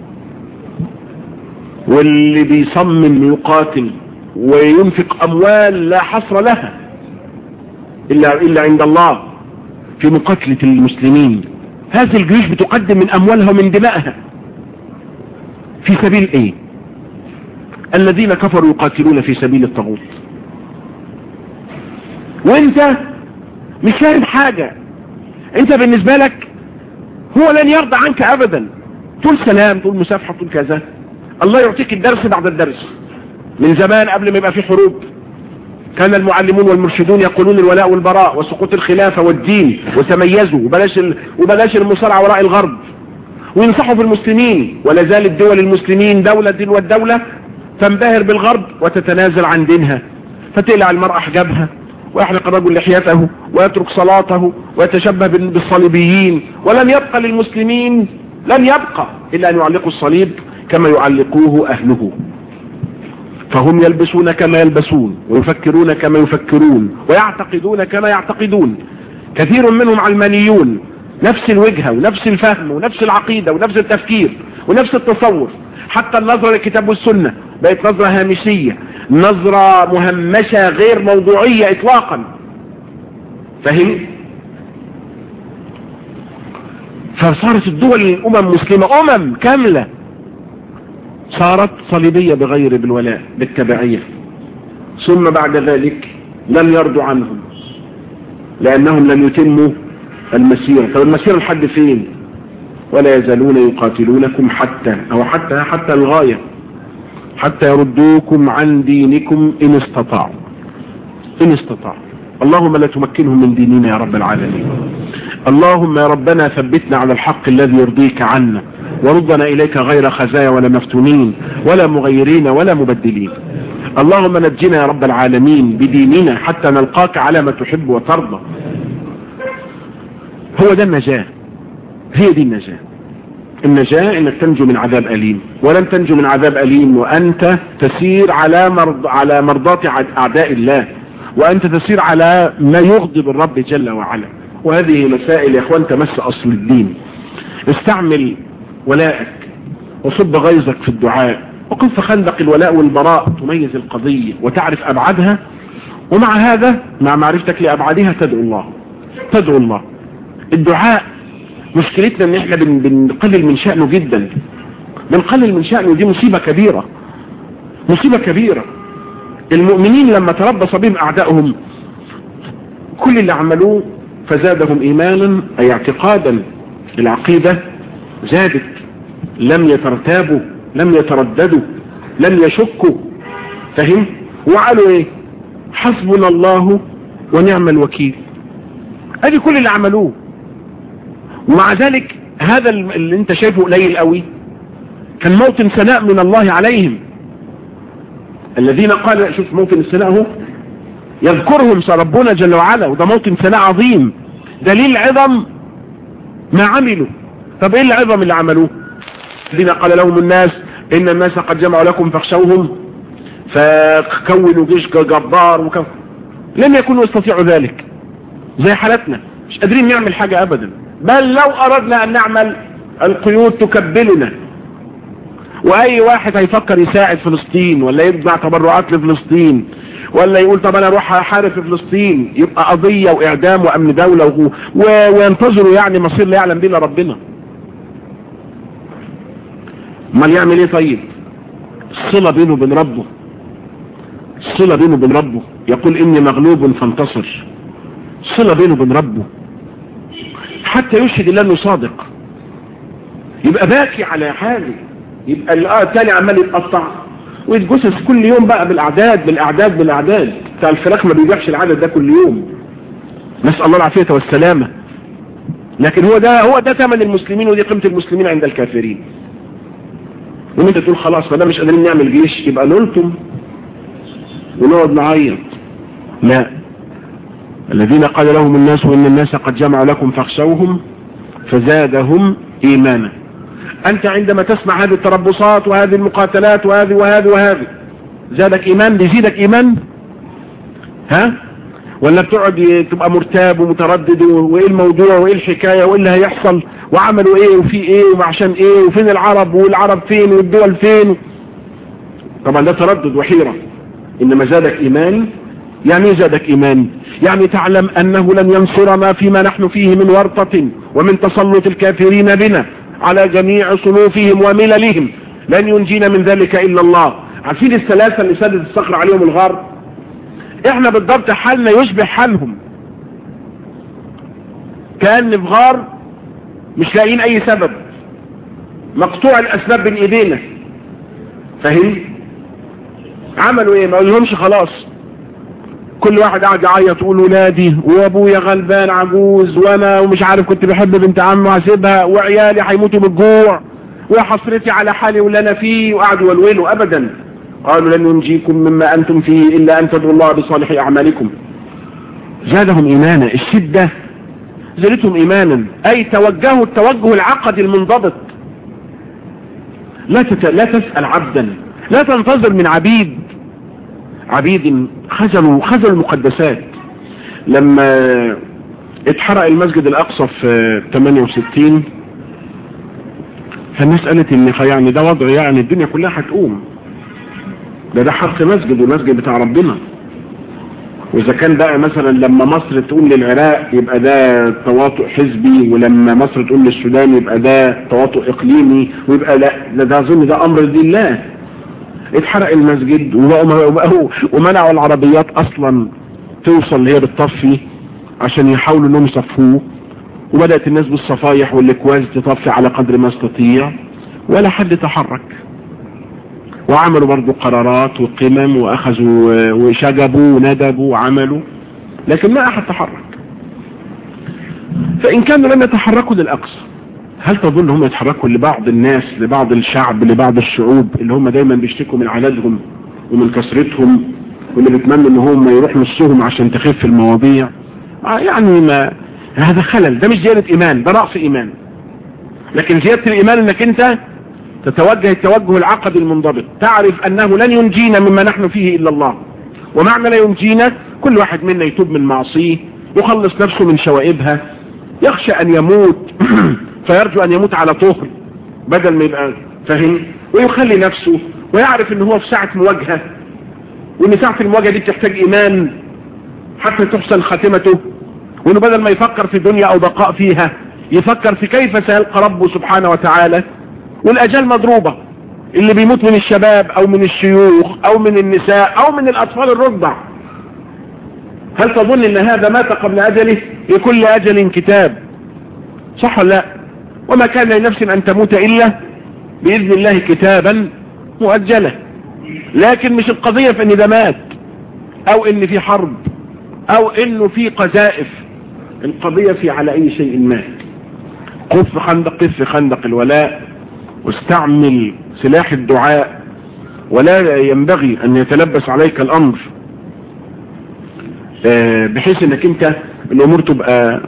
واللي بيصمم يقاتل وينفق اموال لا حصر لها الا, إلا عند الله في مقاتلة المسلمين هذه الجيوش بتقدم من اموالها ومن دمائها في سبيل ايه الذين كفروا يقاتلون في سبيل الطاغوت وانت مش فاهم حاجة انت بالنسبة لك هو لن يرضى عنك ابدا تقول سلام تقول مسافحة تقول كذا الله يعطيك الدرس بعد الدرس من زمان قبل ما يبقى في حروب كان المعلمون والمرشدون يقولون الولاء والبراء وسقوط الخلافة والدين وتميزوا وبلاش, ال... وبلاش المصارعة وراء الغرب وينصحوا في المسلمين ولا زالت دول المسلمين دولة دين والدولة تنبهر بالغرب وتتنازل عن دينها فتقلع المرأة حجابها ويحلق الرجل لحيته ويترك صلاته ويتشبه بالصليبيين ولن يبقى للمسلمين لن يبقى إلا أن يعلقوا الصليب كما يعلقوه أهله فهم يلبسون كما يلبسون ويفكرون كما يفكرون ويعتقدون كما يعتقدون كثير منهم علمانيون نفس الوجهة ونفس الفهم ونفس العقيدة ونفس التفكير ونفس التصور حتى النظرة للكتاب والسنة بقت نظرة هامشية نظرة مهمشة غير موضوعية اطلاقا فهم فصارت الدول الامم مسلمة امم كاملة صارت صليبية بغير بالولاء بالتبعية ثم بعد ذلك لم يرضوا عنهم لأنهم لم يتموا المسيرة طب المسيرة لحد فين ولا يزالون يقاتلونكم حتى أو حتى حتى الغاية حتى يردوكم عن دينكم إن استطاعوا إن استطاعوا اللهم لا تمكنهم من ديننا يا رب العالمين اللهم يا ربنا ثبتنا على الحق الذي يرضيك عنا وردنا إليك غير خزايا ولا مفتونين ولا مغيرين ولا مبدلين اللهم نجنا يا رب العالمين بديننا حتى نلقاك على ما تحب وترضى هو ده النجاة هي دي النجاة النجاة انك تنجو من عذاب أليم ولن تنجو من عذاب أليم وأنت تسير على مرض على مرضات أعداء الله وأنت تسير على ما يغضب الرب جل وعلا وهذه مسائل يا اخوان تمس أصل الدين استعمل ولائك وصب غيظك في الدعاء وقف خندق الولاء والبراء تميز القضية وتعرف أبعادها ومع هذا مع معرفتك لأبعادها تدعو الله تدعو الله الدعاء مشكلتنا ان احنا بنقلل من شأنه جدا بنقلل من شأنه دي مصيبة كبيرة مصيبة كبيرة المؤمنين لما تربص بهم أعدائهم كل اللي عملوه فزادهم إيمانا أي اعتقادا العقيدة زادت لم يترتابوا لم يترددوا لم يشكوا فهم وقالوا ايه حسبنا الله ونعم الوكيل ادي كل اللي عملوه ومع ذلك هذا اللي انت شايفه قليل قوي كان موطن ثناء من الله عليهم الذين قال شوف موطن الثناء هو يذكرهم ربنا جل وعلا وده موطن ثناء عظيم دليل عظم ما عملوا طب ايه العظم اللي عملوه الذين قال لهم الناس ان الناس قد جمعوا لكم فاخشوهم فكونوا جيش جبار وكم لم يكونوا يستطيعوا ذلك زي حالتنا مش قادرين نعمل حاجة ابدا بل لو اردنا ان نعمل القيود تكبلنا واي واحد هيفكر يساعد فلسطين ولا يجمع تبرعات لفلسطين ولا يقول طب انا اروح احارب في فلسطين يبقى قضية واعدام وامن دولة و... و... وينتظروا يعني مصير لا يعلم به الا ربنا امال يعمل ايه طيب الصلة بينه وبين ربه الصلة بينه وبين ربه يقول اني مغلوب فانتصر الصلة بينه وبين ربه حتى يشهد الله انه صادق يبقى باكي على حاله يبقى التاني عمال يتقطع ويتجسس كل يوم بقى بالاعداد بالاعداد بالاعداد بتاع الفراخ ما بيبيعش العدد ده كل يوم نسال الله العافيه والسلامه لكن هو ده هو ده ثمن المسلمين ودي قيمه المسلمين عند الكافرين وان انت تقول خلاص ما ده مش قادرين نعمل جيش يبقى نلتم ونقعد نعيط لا الذين قال لهم الناس وان الناس قد جمعوا لكم فاخشوهم فزادهم ايمانا انت عندما تسمع هذه التربصات وهذه المقاتلات وهذه وهذه وهذه زادك ايمان بيزيدك ايمان ها ولا بتقعد تبقى مرتاب ومتردد وايه الموضوع وايه الحكاية وايه اللي هيحصل وعملوا ايه وفي ايه وعشان ايه وفين العرب والعرب فين والدول فين طبعا ده تردد وحيرة انما زادك ايمان يعني ايه زادك ايمان يعني تعلم انه لن ينصرنا فيما نحن فيه من ورطة ومن تسلط الكافرين بنا على جميع صنوفهم ومللهم لن ينجينا من ذلك الا الله عارفين الثلاثة اللي سدت الصخر عليهم الغار احنا بالضبط حالنا يشبه حالهم كان في غار مش لاقيين اي سبب مقطوع الاسباب بين ايدينا فاهم عملوا ايه ما قالهمش خلاص كل واحد قاعد يعيط يقول ولادي وابويا غلبان عجوز وانا ومش عارف كنت بحب بنت عمي وهسيبها وعيالي هيموتوا بالجوع وحسرتي على حالي واللي انا فيه وقعدوا يولولوا ابدا قالوا لن ينجيكم مما انتم فيه الا ان تدعوا الله بصالح اعمالكم زادهم ايمانا الشدة زادتهم ايمانا اي توجهوا التوجه العقدي المنضبط لا, تت... لا تسأل عبدا لا تنتظر من عبيد عبيد خزنوا خزنوا المقدسات لما اتحرق المسجد الاقصى في 68 فالناس قالت ان يعني ده وضع يعني الدنيا كلها هتقوم ده ده حرق مسجد والمسجد بتاع ربنا واذا كان بقى مثلا لما مصر تقول للعراق يبقى ده تواطؤ حزبي ولما مصر تقول للسودان يبقى ده تواطؤ اقليمي ويبقى لا ده, ده اظن ده امر لله اتحرق المسجد وبقوا ومنعوا العربيات اصلا توصل اللي هي بالطفي عشان يحاولوا انهم يصفوه وبدأت الناس بالصفايح والاكواز تطفي على قدر ما استطيع ولا حد تحرك وعملوا برضو قرارات وقمم واخذوا وشجبوا وندبوا وعملوا لكن ما احد تحرك فان كانوا لم يتحركوا للاقصى هل تظن هم يتحركوا لبعض الناس لبعض الشعب لبعض الشعوب اللي هم دايما بيشتكوا من عددهم ومن كثرتهم واللي بيتمنوا ان هم يروح نصهم عشان تخف المواضيع يعني ما هذا خلل ده مش زيادة ايمان ده رأس ايمان لكن زيادة الايمان انك انت تتوجه التوجه العقدي المنضبط تعرف انه لن ينجينا مما نحن فيه الا الله ومعنى لا ينجينا كل واحد منا يتوب من معصيه يخلص نفسه من شوائبها يخشى ان يموت فيرجو ان يموت على طهر بدل ما يبقى فاهم ويخلي نفسه ويعرف ان هو في ساعة مواجهة وان ساعة المواجهة دي بتحتاج ايمان حتى تحسن خاتمته وانه بدل ما يفكر في دنيا او بقاء فيها يفكر في كيف سيلقى ربه سبحانه وتعالى والاجال مضروبة اللي بيموت من الشباب او من الشيوخ او من النساء او من الاطفال الرضع هل تظن ان هذا مات قبل اجله لكل اجل كتاب صح ولا لا وما كان لنفس ان تموت الا باذن الله كتابا مؤجلة لكن مش القضية في ان ده مات او ان في حرب او انه في قذائف القضية في على اي شيء ما قف خندق قف خندق الولاء واستعمل سلاح الدعاء ولا ينبغي ان يتلبس عليك الامر بحيث انك انت الامور تبقى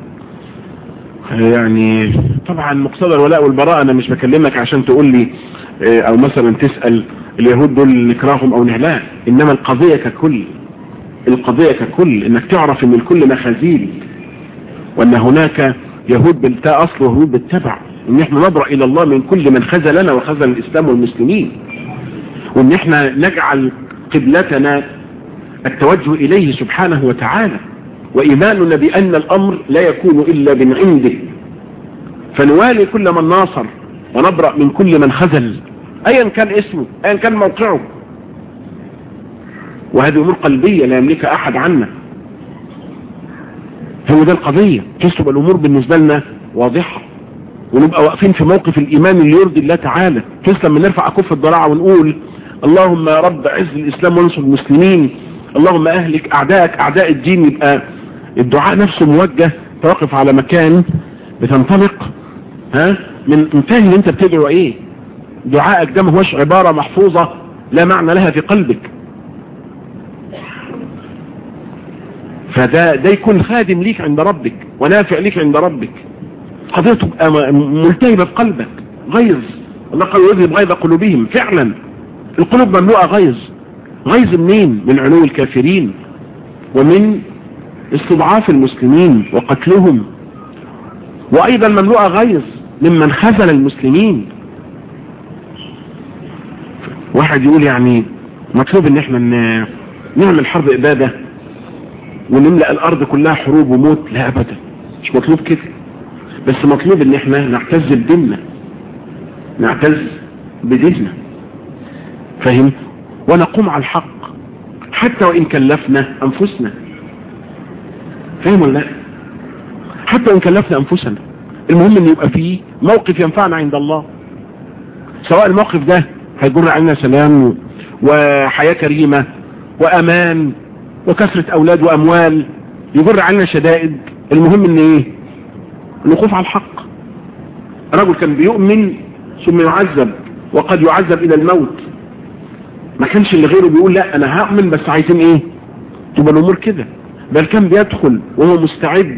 يعني طبعا مقتضى الولاء والبراء انا مش بكلمك عشان تقول لي او مثلا تسأل اليهود دول نكرههم او لا انما القضية ككل القضية ككل انك تعرف ان الكل مخازيل وان هناك يهود بالتاء اصل ويهود بالتبع ان احنا نبرأ الى الله من كل من خذلنا وخذل الاسلام والمسلمين وان احنا نجعل قبلتنا التوجه اليه سبحانه وتعالى وايماننا بان الامر لا يكون الا من عنده فنوالي كل من ناصر ونبرأ من كل من خذل ايا كان اسمه ايا كان موقعه وهذه امور قلبية لا يملكها احد عنا هو ده القضية تسلب الامور بالنسبة لنا واضحة ونبقى واقفين في موقف الايمان اللي يرضي الله تعالى تسلم من نرفع اكف الضراعة ونقول اللهم يا رب عز الاسلام وانصر المسلمين اللهم اهلك اعدائك اعداء الدين يبقى الدعاء نفسه موجه توقف على مكان بتنطلق ها من فاهم انت بتدعو ايه دعائك ده ما هوش عبارة محفوظة لا معنى لها في قلبك فده ده يكون خادم ليك عند ربك ونافع ليك عند ربك قضية تبقى ملتهبة في قلبك غيظ الله قال يذهب غيظ قلوبهم فعلا القلوب مملوءة غيظ غيظ منين من علو الكافرين ومن استضعاف المسلمين وقتلهم وايضا مملوءة غيظ ممن خذل المسلمين واحد يقول يعني مطلوب ان احنا نعمل حرب ابادة ونملأ الارض كلها حروب وموت لا ابدا مش مطلوب كده بس مطلوب ان احنا نعتز بديننا نعتز بديننا فهم ونقوم على الحق حتى وان كلفنا انفسنا فاهم ولا لا حتى وان كلفنا انفسنا المهم ان يبقى فيه موقف ينفعنا عند الله سواء الموقف ده هيجر علينا سلام وحياة كريمة وامان وكثرة اولاد واموال يجر علينا شدائد المهم ان ايه الوقوف على الحق رجل كان بيؤمن ثم يعذب وقد يعذب الى الموت ما كانش اللي غيره بيقول لا انا هؤمن بس عايزين ايه تبقى الامور كده بل كان بيدخل وهو مستعد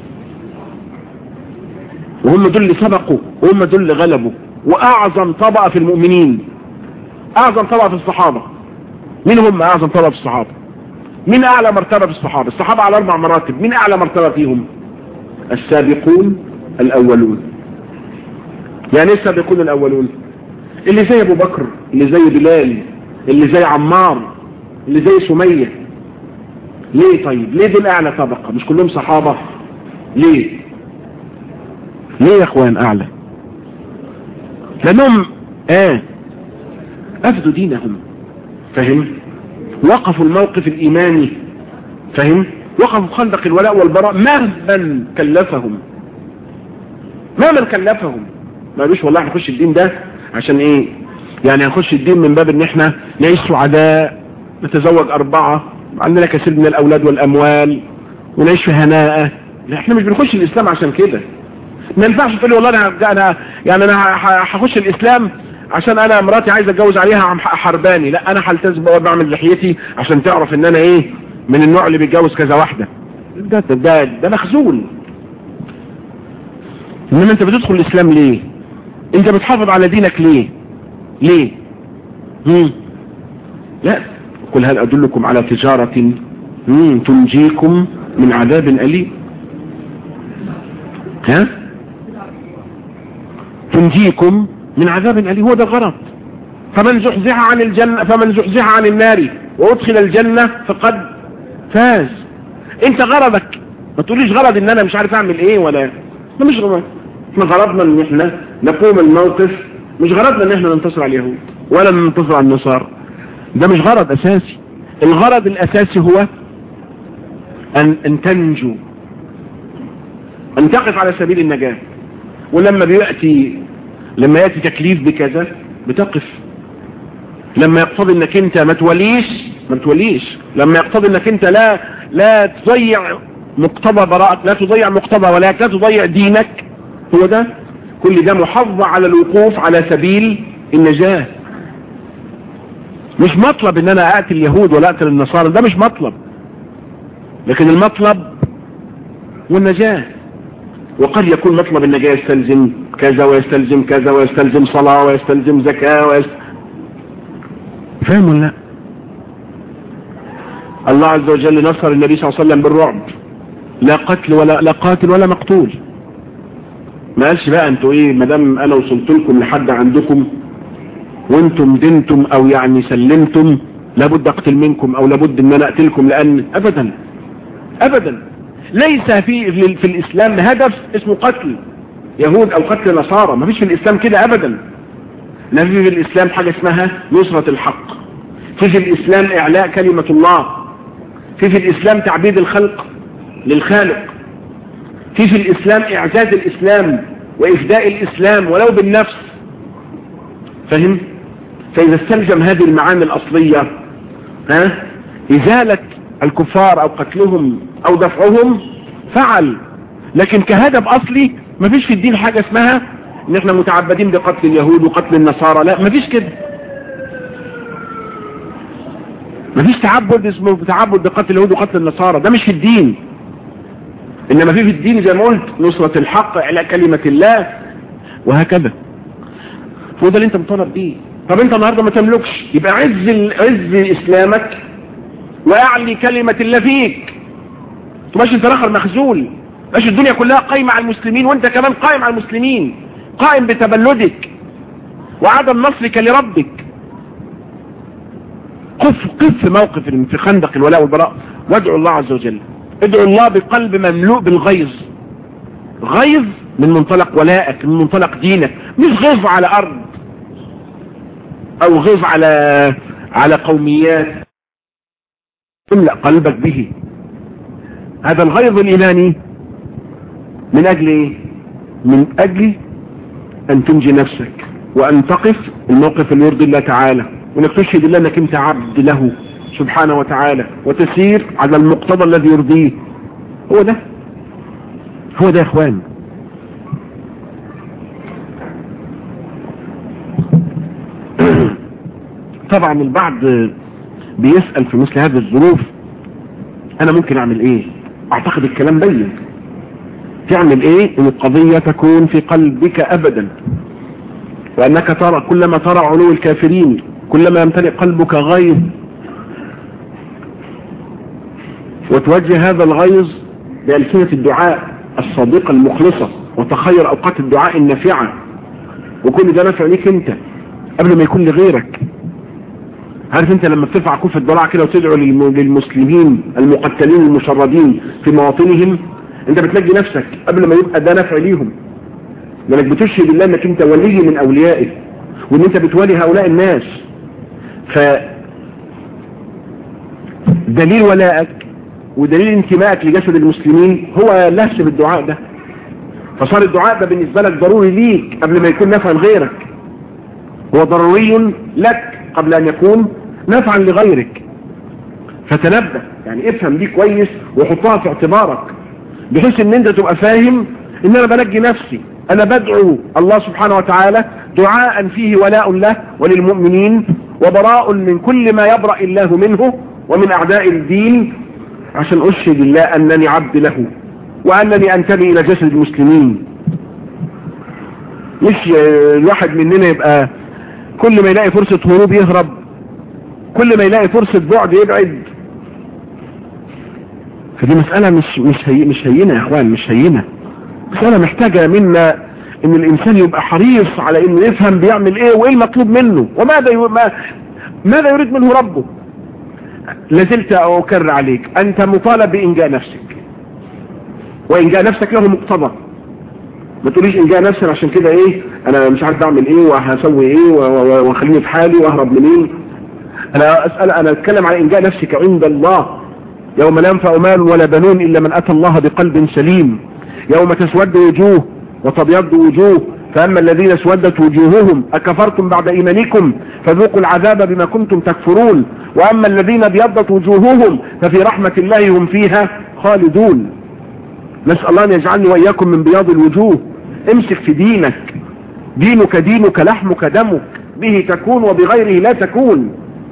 وهم دول اللي سبقوا وهم دول اللي غلبوا واعظم طبقة في المؤمنين اعظم طبقة في الصحابة مين هم اعظم طبقة في الصحابة مين اعلى مرتبة في الصحابة الصحابة على اربع مراتب مين اعلى مرتبة فيهم السابقون الاولون يعني ايه السابقون الاولون اللي زي ابو بكر اللي زي بلال اللي زي عمار اللي زي سمية ليه طيب ليه دول اعلى طبقة مش كلهم صحابة ليه ليه يا اخوان اعلى لانهم اه افدوا دينهم فهم وقفوا الموقف الايماني فهم وقفوا خندق الولاء والبراء مهما كلفهم مهما كلفهم ما قالوش والله هنخش الدين ده عشان ايه يعني هنخش الدين من باب ان احنا نعيش سعداء نتزوج اربعة عندنا كثير من الاولاد والاموال ونعيش في هناء لا احنا مش بنخش الاسلام عشان كده ما ينفعش تقول لي والله انا انا يعني انا هخش الاسلام عشان انا مراتي عايز اتجوز عليها عم حرباني لا انا هلتزم بقى بعمل لحيتي عشان تعرف ان انا ايه من النوع اللي بيتجوز كذا واحده ده ده ده مخزون انما انت بتدخل الاسلام ليه انت بتحافظ على دينك ليه ليه مم. لا قل هل ادلكم على تجارة مم. تنجيكم من عذاب اليم ها تنجيكم من عذاب أليم هو ده الغرض فمن زحزح عن الجنة فمن زحزح عن النار وادخل الجنة فقد فاز انت غرضك ما تقوليش غرض ان انا مش عارف اعمل ايه ولا ده مش غرض احنا غرضنا ان احنا نقوم الموقف مش غرضنا ان احنا ننتصر على اليهود ولا ننتصر على النصارى ده مش غرض اساسي الغرض الاساسي هو ان, أن تنجو ان تقف على سبيل النجاة ولما بيأتي لما يأتي تكليف بكذا بتقف لما يقتضي انك انت ما توليش ما توليش لما يقتضي انك انت لا لا تضيع مقتضى براءة لا تضيع مقتضى ولاك لا تضيع دينك هو ده كل ده محافظة على الوقوف على سبيل النجاة مش مطلب ان انا اقتل اليهود ولا اقتل النصارى ده مش مطلب لكن المطلب والنجاة وقد يكون مطلب النجاة يستلزم كذا ويستلزم كذا ويستلزم صلاة ويستلزم زكاة ويستلزم فاهم ولا لا الله عز وجل نصر النبي صلى الله عليه وسلم بالرعب لا قتل ولا لا قاتل ولا مقتول ما قالش بقى انتوا ايه ما دام انا وصلت لكم لحد عندكم وانتم دنتم او يعني سلمتم لابد اقتل منكم او لابد ان انا اقتلكم لان ابدا ابدا ليس في في الاسلام هدف اسمه قتل يهود او قتل نصارى ما فيش في الاسلام كده ابدا لا في في الاسلام حاجة اسمها نصرة الحق في في الاسلام اعلاء كلمة الله في في الاسلام تعبيد الخلق للخالق في في الاسلام اعزاز الاسلام وافداء الاسلام ولو بالنفس فهم فاذا استلزم هذه المعاني الاصلية ها ازالة الكفار او قتلهم او دفعهم فعل لكن كهدف اصلي مفيش في الدين حاجة اسمها ان احنا متعبدين بقتل اليهود وقتل النصارى لا مفيش كده مفيش تعبد اسمه تعبد بقتل اليهود وقتل النصارى ده مش في الدين انما في في الدين زي ما قلت نصرة الحق اعلاء كلمة الله وهكذا هو ده اللي انت مطالب بيه طب انت النهاردة ما تملكش يبقى عز عز اسلامك واعلي كلمة الله فيك تبقاش انت الاخر مخزول ماشي الدنيا كلها قايمة على المسلمين وانت كمان قائم على المسلمين قائم بتبلدك وعدم نصرك لربك قف قف موقف في خندق الولاء والبراء وادعو الله عز وجل ادعو الله بقلب مملوء بالغيظ غيظ من منطلق ولائك من منطلق دينك مش غيظ على ارض او غيظ على على قوميات املأ قلبك به هذا الغيظ الايماني من اجل ايه من اجل ان تنجي نفسك وان تقف الموقف اللي يرضي الله تعالى وانك تشهد الله انك انت عبد له سبحانه وتعالى وتسير على المقتضى الذي يرضيه هو ده هو ده يا اخوان طبعا البعض بيسأل في مثل هذه الظروف انا ممكن اعمل ايه اعتقد الكلام بين تعمل ايه ان القضية تكون في قلبك ابدا وانك ترى كلما ترى علو الكافرين كلما يمتلئ قلبك غيظ وتوجه هذا الغيظ بألسنة الدعاء الصادقة المخلصة وتخير اوقات الدعاء النافعة وكل ده نافع ليك انت قبل ما يكون لغيرك عارف انت لما بترفع كف الضلع كده وتدعو للمسلمين المقتلين المشردين في مواطنهم انت بتلاقي نفسك قبل ما يبقى ده نفع ليهم لانك بتشهد الله انك انت ولي من اوليائه وان انت بتولي هؤلاء الناس ف دليل ولائك ودليل انتمائك لجسد المسلمين هو لهس بالدعاء ده فصار الدعاء ده بالنسبة لك ضروري ليك قبل ما يكون نفعا لغيرك هو ضروري لك قبل ان يكون نفعا لغيرك فتنبه يعني افهم دي كويس وحطها في اعتبارك بحيث ان انت تبقى فاهم ان انا بنجي نفسي انا بدعو الله سبحانه وتعالى دعاء فيه ولاء له وللمؤمنين وبراء من كل ما يبرأ الله منه ومن اعداء الدين عشان اشهد الله انني عبد له وانني انتمي الى جسد المسلمين مش الواحد مننا يبقى كل ما يلاقي فرصة هروب يهرب كل ما يلاقي فرصة بعد يبعد فدي مسألة مش مش هي مش هينة يا اخوان مش هينة مسألة محتاجة منا ان الانسان يبقى حريص على انه يفهم بيعمل ايه وايه المطلوب منه وماذا ي... ما... ماذا يريد منه ربه لازلت اكرر عليك انت مطالب بانجاء نفسك وانجاء نفسك له مقتضى ما تقوليش انجاء نفسك عشان كده ايه انا مش عارف اعمل ايه وهسوي ايه واخليني في حالي واهرب منين انا اسأل انا اتكلم على انجاء نفسك عند الله يوم لا ينفع مال ولا بنون الا من اتى الله بقلب سليم يوم تسود وجوه وتبيض وجوه فاما الذين اسودت وجوههم اكفرتم بعد ايمانكم فذوقوا العذاب بما كنتم تكفرون واما الذين ابيضت وجوههم ففي رحمة الله هم فيها خالدون نسأل الله ان يجعلني واياكم من بياض الوجوه امسك في دينك دينك دينك لحمك دمك به تكون وبغيره لا تكون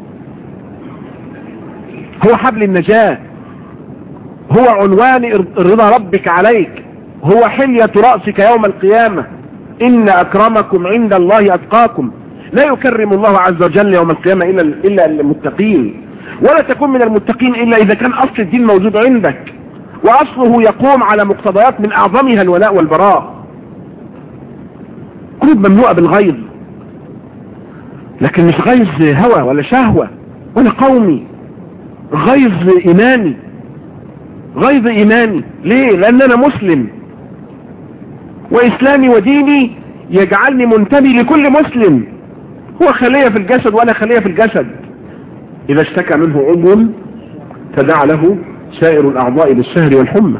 هو حبل النجاة هو عنوان رضا ربك عليك هو حلية رأسك يوم القيامة إن أكرمكم عند الله أتقاكم لا يكرم الله عز وجل يوم القيامة إلا, إلا المتقين ولا تكون من المتقين إلا إذا كان أصل الدين موجود عندك وأصله يقوم على مقتضيات من أعظمها الولاء والبراء قلوب مملوءة بالغيظ لكن مش غيظ هوى ولا شهوة ولا قومي غيظ إيماني غيظ إيماني ليه لأن أنا مسلم وإسلامي وديني يجعلني منتمي لكل مسلم هو خلية في الجسد وأنا خلية في الجسد إذا اشتكى منه عضو تدع له سائر الأعضاء بالسهر والحمى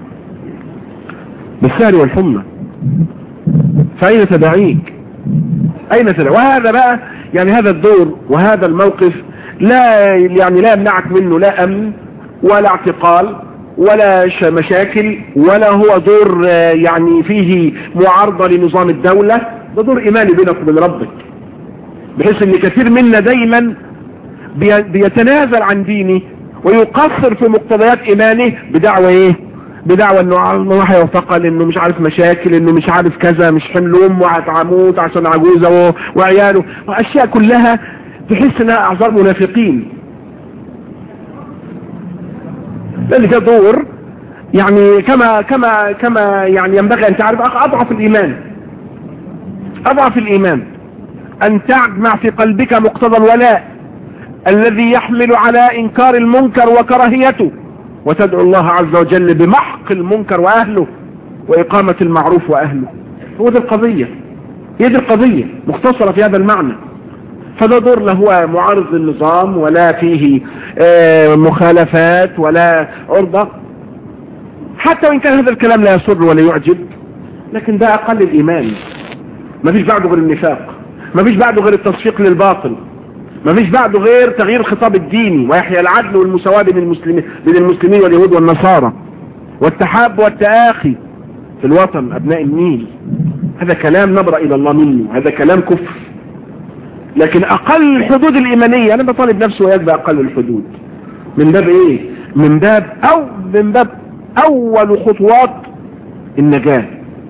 بالسهر والحمى فأين تدعيك أين تدعيك وهذا بقى يعني هذا الدور وهذا الموقف لا يعني لا يمنعك منه لا أمن ولا اعتقال ولا مشاكل ولا هو دور يعني فيه معارضة لنظام الدولة ده دور إيماني بينك وبين ربك بحيث ان كثير منا دايما بيتنازل عن دينه ويقصر في مقتضيات ايمانه بدعوة ايه بدعوة انه انه هيعتقل انه مش عارف مشاكل انه مش عارف كذا مش حمل امه هتموت عشان عجوزة وعياله واشياء كلها تحس انها اعذار منافقين لان ده دور يعني كما كما كما يعني ينبغي ان تعرف اضعف الايمان اضعف الايمان ان تجمع في قلبك مقتضى الولاء الذي يحمل على انكار المنكر وكراهيته وتدعو الله عز وجل بمحق المنكر واهله واقامة المعروف واهله هو دي القضية هي دي القضية مختصرة في هذا المعنى فده دور لا هو معارض للنظام ولا فيه مخالفات ولا عرضة حتى وإن كان هذا الكلام لا يسر ولا يعجب لكن ده أقل الإيمان ما فيش بعده غير النفاق ما فيش بعده غير التصفيق للباطل ما فيش بعده غير تغيير الخطاب الديني ويحيى العدل والمساواة بين المسلمين بين المسلمين واليهود والنصارى والتحاب والتآخي في الوطن أبناء النيل هذا كلام نبرأ إلى الله منه هذا كلام كفر لكن اقل الحدود الايمانية انا بطالب نفسي وياك باقل الحدود من باب ايه من باب او من باب اول خطوات النجاة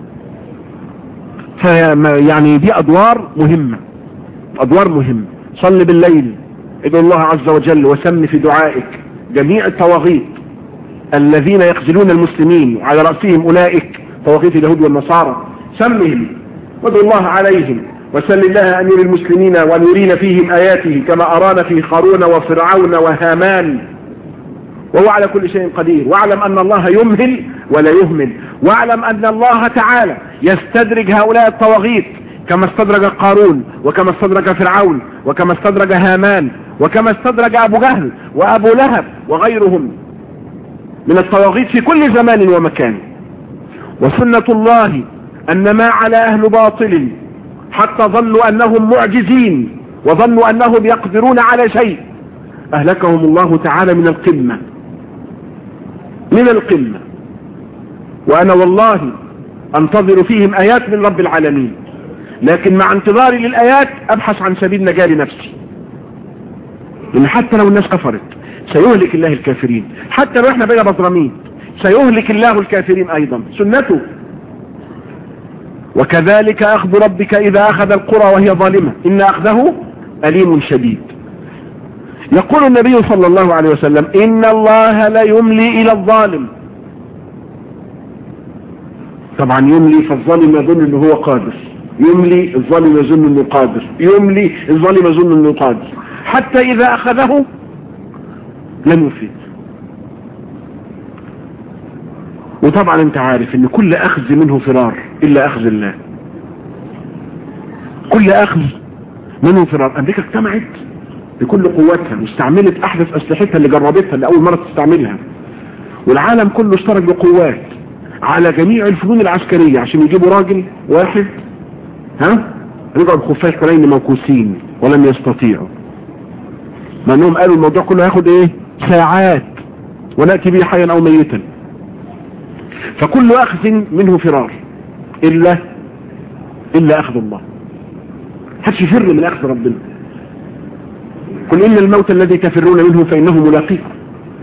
يعني دي ادوار مهمة ادوار مهمة صل بالليل ادعو الله عز وجل وسم في دعائك جميع الطواغيت الذين يخذلون المسلمين وعلى رأسهم اولئك طواغيت اليهود والنصارى سمهم وادعو الله عليهم وسل الله أن يري المسلمين وأن يرينا فيهم آياته كما أرانا في قارون وفرعون وهامان وهو على كل شيء قدير واعلم أن الله يمهل ولا يهمل واعلم أن الله تعالى يستدرج هؤلاء الطواغيت كما استدرج قارون وكما استدرج فرعون وكما استدرج هامان وكما استدرج أبو جهل وأبو لهب وغيرهم من الطواغيت في كل زمان ومكان وسنة الله أن ما على أهل باطل حتى ظنوا أنهم معجزين وظنوا أنهم يقدرون على شيء أهلكهم الله تعالى من القمة من القمة وأنا والله أنتظر فيهم آيات من رب العالمين لكن مع انتظاري للآيات أبحث عن سبيل نجاة لنفسي لأن حتى لو الناس كفرت سيهلك الله الكافرين حتى لو احنا بقى بطرمين سيهلك الله الكافرين أيضا سنته وكذلك أخذ ربك إذا أخذ القرى وهي ظالمة إن أخذه أليم شديد يقول النبي صلى الله عليه وسلم إن الله لا يملي إلى الظالم طبعا يملي فالظالم يظن أنه هو قادر يملي الظالم يظن أنه قادر يملي الظالم يظن أنه قادر حتى إذا أخذه لم يفيد وطبعا انت عارف ان كل اخذ منه فرار الا اخذ الله كل اخذ منه فرار امريكا اجتمعت بكل قوتها واستعملت احدث اسلحتها اللي جربتها اللي اول مرة تستعملها والعالم كله اشترك بقوات على جميع الفنون العسكرية عشان يجيبوا راجل واحد ها رجعوا بخفاش كلين موكوسين ولم يستطيعوا مع انهم قالوا الموضوع كله هياخد ايه ساعات ونأتي به حيا او ميتا فكل اخذ منه فرار الا الا اخذ الله حدش يفر من اخذ ربنا قل ان الموت الذي تفرون منه فانه ملاقيكم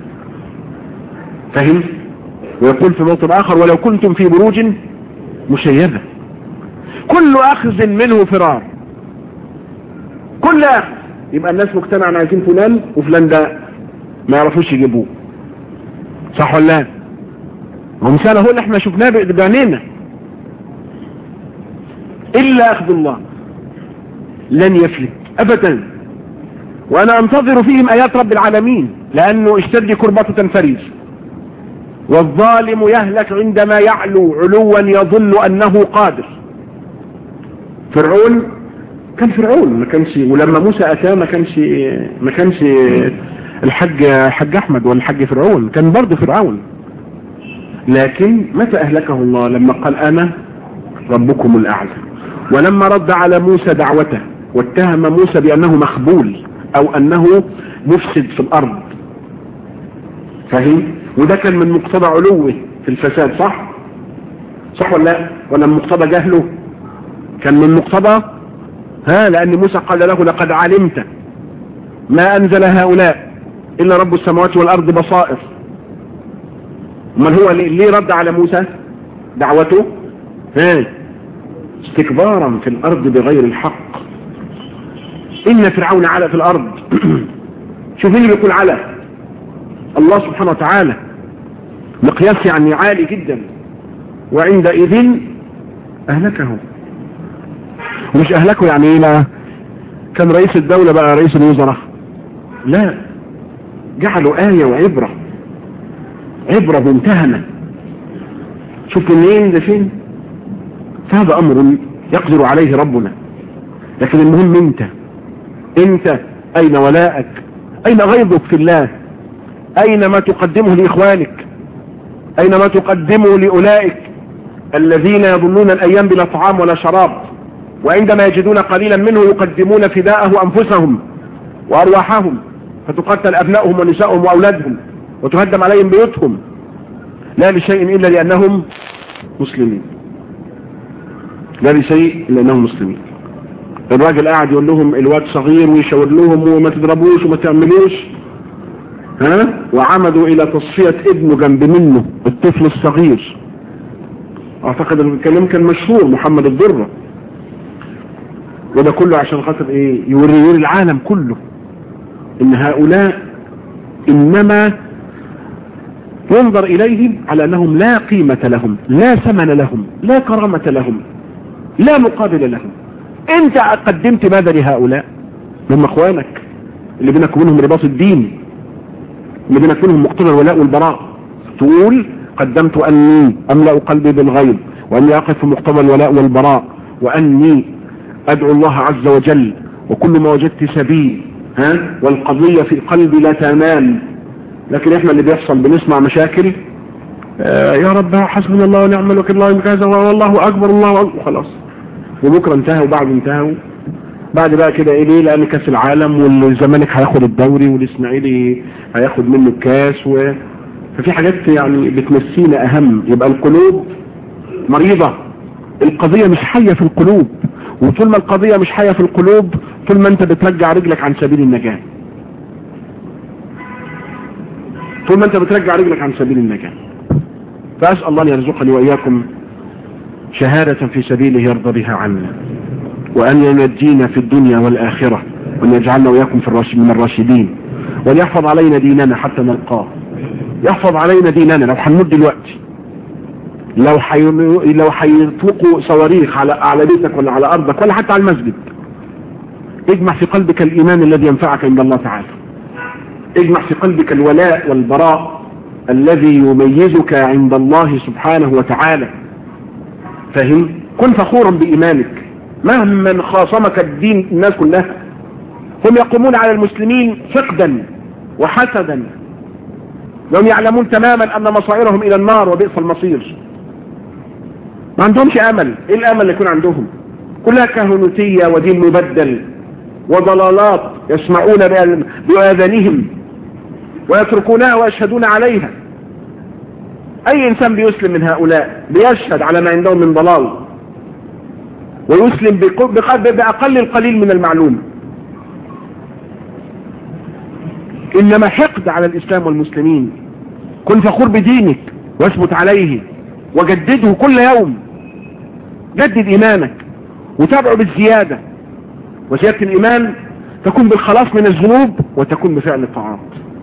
فهم ويقول في موطن اخر ولو كنتم في بروج مشيدة كل اخذ منه فرار كل اخذ يبقى الناس مجتمعا عايزين فلان وفلان ده ما يعرفوش يجيبوه صح ولا لا ومثال هو اللي احنا شفناه بعينينا الا اخذ الله لن يفلت ابدا وانا انتظر فيهم ايات رب العالمين لانه اشتد كربته تنفرج والظالم يهلك عندما يعلو علوا يظن انه قادر فرعون كان فرعون ما كانش ولما موسى اتاه ما كانش ما كانش الحج حج احمد ولا الحج فرعون كان برضه فرعون لكن متى اهلكه الله لما قال انا ربكم الاعلى ولما رد على موسى دعوته واتهم موسى بانه مخبول او انه مفسد في الارض فاهم وده كان من مقتضى علوه في الفساد صح صح ولا لا ولا من مقتضى جهله كان من مقتضى ها لان موسى قال له لقد علمت ما انزل هؤلاء الا رب السماوات والارض بصائر من هو ليه رد على موسى دعوته ها استكبارا في الارض بغير الحق ان فرعون علا في الارض شوف مين اللي بيقول علا الله سبحانه وتعالى مقياس يعني عالي جدا وعندئذ اهلكه ومش اهلكه يعني ايه بقى كان رئيس الدولة بقى رئيس الوزراء لا جعلوا آية وعبرة عبرة ممتهنة شوف منين ده فين فهذا امر يقدر عليه ربنا لكن المهم انت انت اين ولاءك اين غيظك في الله اين ما تقدمه لاخوانك اين ما تقدمه لاولئك الذين يظنون الايام بلا طعام ولا شراب وعندما يجدون قليلا منه يقدمون فداءه انفسهم وارواحهم فتقتل ابنائهم ونسائهم واولادهم وتهدم عليهم بيوتهم لا لشيء الا لانهم مسلمين لا لشيء الا انهم مسلمين الراجل قاعد يقول لهم الواد صغير ويشاور لهم وما تضربوش وما تعملوش ها وعمدوا الى تصفية ابنه جنب منه الطفل الصغير اعتقد ان الكلام كان مشهور محمد الضرة وده كله عشان خاطر ايه يوري يوري العالم كله ان هؤلاء انما ينظر اليهم على انهم لا قيمة لهم لا ثمن لهم لا كرامة لهم لا مقابل لهم انت قدمت ماذا لهؤلاء هم اخوانك اللي بينك وبينهم رباط الدين اللي بينك وبينهم مقتضى الولاء والبراء تقول قدمت اني املأ قلبي بالغيظ واني اقف في مقتضى الولاء والبراء واني ادعو الله عز وجل وكل ما وجدت سبيل ها والقضية في قلبي لا تنام لكن احنا اللي بيحصل بنسمع مشاكل آه يا رب حسبنا الله ونعم الوكيل الله كذا والله اكبر الله اكبر خلاص وبكره انتهى وبعد انتهى بعد بقى كده ايه ليه لان كاس العالم والزمالك هياخد الدوري والاسماعيلي هياخد منه الكاس و... ففي حاجات يعني بتنسينا اهم يبقى القلوب مريضة القضية مش حية في القلوب وطول ما القضية مش حية في القلوب طول ما انت بترجع رجلك عن سبيل النجاة طول ما انت بترجع رجلك عن سبيل النجاة فأسأل الله أن يرزقني وإياكم شهادة في سبيله يرضى بها عنا وأن ينجينا في الدنيا والآخرة وأن يجعلنا وإياكم في الراشد من الراشدين وأن يحفظ علينا ديننا حتى نلقاه يحفظ علينا ديننا لو هنمد دلوقتي لو حي... لو هيطلقوا صواريخ على على بيتك ولا على ارضك ولا حتى على المسجد اجمع في قلبك الايمان الذي ينفعك عند الله تعالى اجمع في قلبك الولاء والبراء الذي يميزك عند الله سبحانه وتعالى فهم كن فخورا بإيمانك مهما خاصمك الدين الناس كلها هم يقومون على المسلمين فقدا وحسدا لهم يعلمون تماما أن مصائرهم إلى النار وبئس المصير ما عندهمش أمل إيه الأمل اللي يكون عندهم كلها كهنوتية ودين مبدل وضلالات يسمعون بآذانهم ويتركونها ويشهدون عليها اي انسان بيسلم من هؤلاء بيشهد على ما عندهم من ضلال ويسلم بأقل القليل من المعلوم انما حقد على الاسلام والمسلمين كن فخور بدينك واثبت عليه وجدده كل يوم جدد ايمانك وتابعه بالزيادة وزيادة الايمان تكون بالخلاص من الذنوب وتكون بفعل الطاعات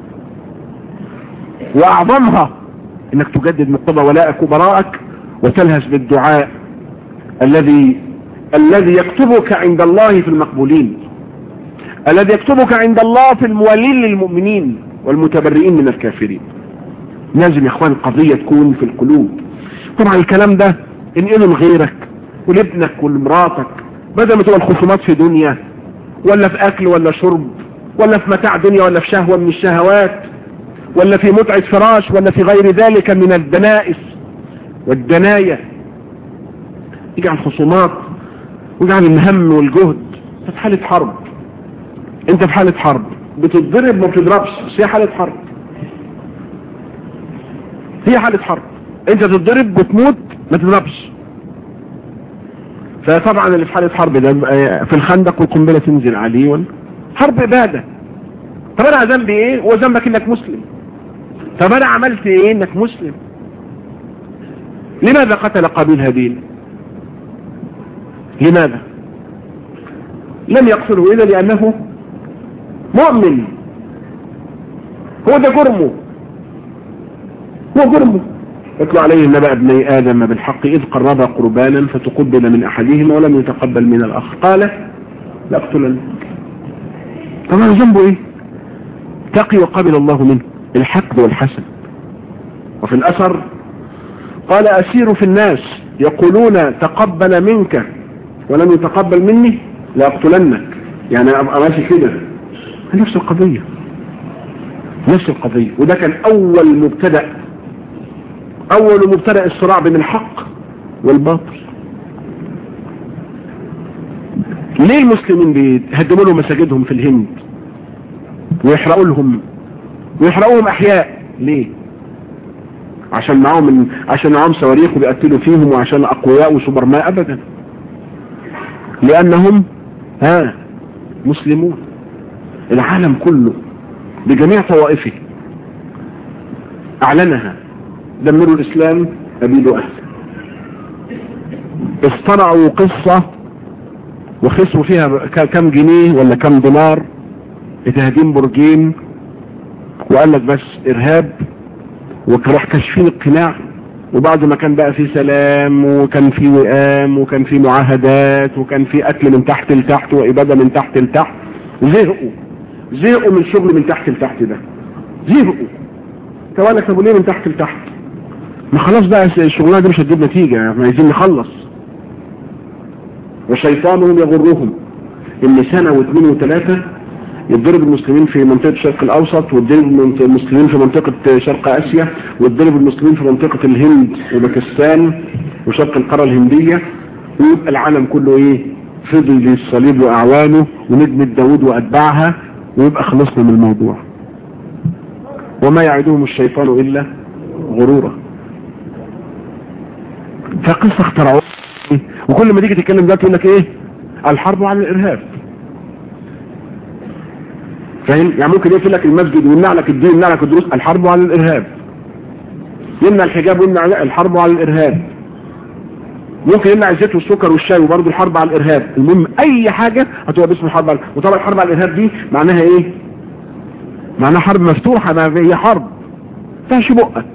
واعظمها انك تجدد مقتضى ولائك وبراءك وتلهث بالدعاء الذي الذي يكتبك عند الله في المقبولين الذي يكتبك عند الله في الموالين للمؤمنين والمتبرئين من الكافرين لازم يا اخوان القضية تكون في القلوب طبعا الكلام ده انقله لغيرك ولابنك ولمراتك بدل ما تبقى الخصومات في دنيا ولا في اكل ولا شرب ولا في متاع دنيا ولا في شهوة من الشهوات ولا في متعة فراش ولا في غير ذلك من الدنائس والدنايا يجعل خصومات ويجعل الهم والجهد انت في حالة حرب انت في حالة حرب بتتضرب ما بتضربش بس هي حالة حرب هي حالة حرب انت تتضرب بتموت ما تضربش فطبعا اللي في حالة حرب ده في الخندق والقنبلة تنزل عليه حرب عبادة طب انا ذنبي ايه وذنبك انك مسلم طب انا عملت ايه انك مسلم لماذا قتل قابيل هابيل لماذا لم يقتله الا لانه مؤمن هو ده جرمه هو جرمه اتلو عليه نبأ ابني آدم بالحق إذ قربا قربانا فتقبل من أحدهما ولم يتقبل من الآخر قال لأقتلن طبعا ذنبه إيه تقي وقبل الله منه الحقد والحسد وفي الأثر قال أسير في الناس يقولون تقبل منك ولم يتقبل مني لأقتلنك يعني أبقى ماشي كده نفس القضية نفس القضية وده كان أول مبتدأ أول مبتدأ الصراع بين الحق والباطل ليه المسلمين بيهدموا لهم مساجدهم في الهند ويحرقوا لهم ويحرقوهم احياء ليه عشان معاهم من عشان معاهم صواريخ وبيقتلوا فيهم وعشان اقوياء وسوبرمان ابدا لانهم ها مسلمون العالم كله بجميع طوائفه اعلنها دمروا الاسلام ابيدوا اهله اصطنعوا قصة وخسروا فيها كم جنيه ولا كم دولار لتهديم برجين وقال لك بس ارهاب وراح كاشفين القناع وبعد ما كان بقى في سلام وكان في وئام وكان في معاهدات وكان في قتل من تحت لتحت وإبادة من تحت لتحت زهقوا زهقوا من الشغل من تحت لتحت ده زهقوا توالك ابو ليه من تحت لتحت ما خلاص بقى الشغلانه دي مش هتجيب نتيجه احنا عايزين نخلص وشيطانهم يغرهم ان سنه واثنين وثلاثه يتضرب المسلمين في منطقة الشرق الأوسط ويتضرب المسلمين في منطقة شرق آسيا ويتضرب المسلمين في منطقة الهند وباكستان وشرق القارة الهندية ويبقى العالم كله ايه فضل للصليب وأعوانه ونجمة داود وأتباعها ويبقى خلصنا من الموضوع وما يعدهم الشيطان إلا غرورا فقصة اخترعوها وكل ما تيجي تتكلم ده تقول لك ايه الحرب على الارهاب فاهم يعني ممكن يقفل لك المسجد ويمنع لك الدين ويمنع لك الدروس الحرب على الارهاب يمنع الحجاب ويمنع الحرب على الارهاب ممكن يمنع الزيت والسكر والشاي وبرضه الحرب على الارهاب المهم اي حاجة هتبقى باسم الحرب على وطبعا الحرب على الارهاب دي معناها ايه معناها حرب مفتوحة ما هي حرب تحش بقك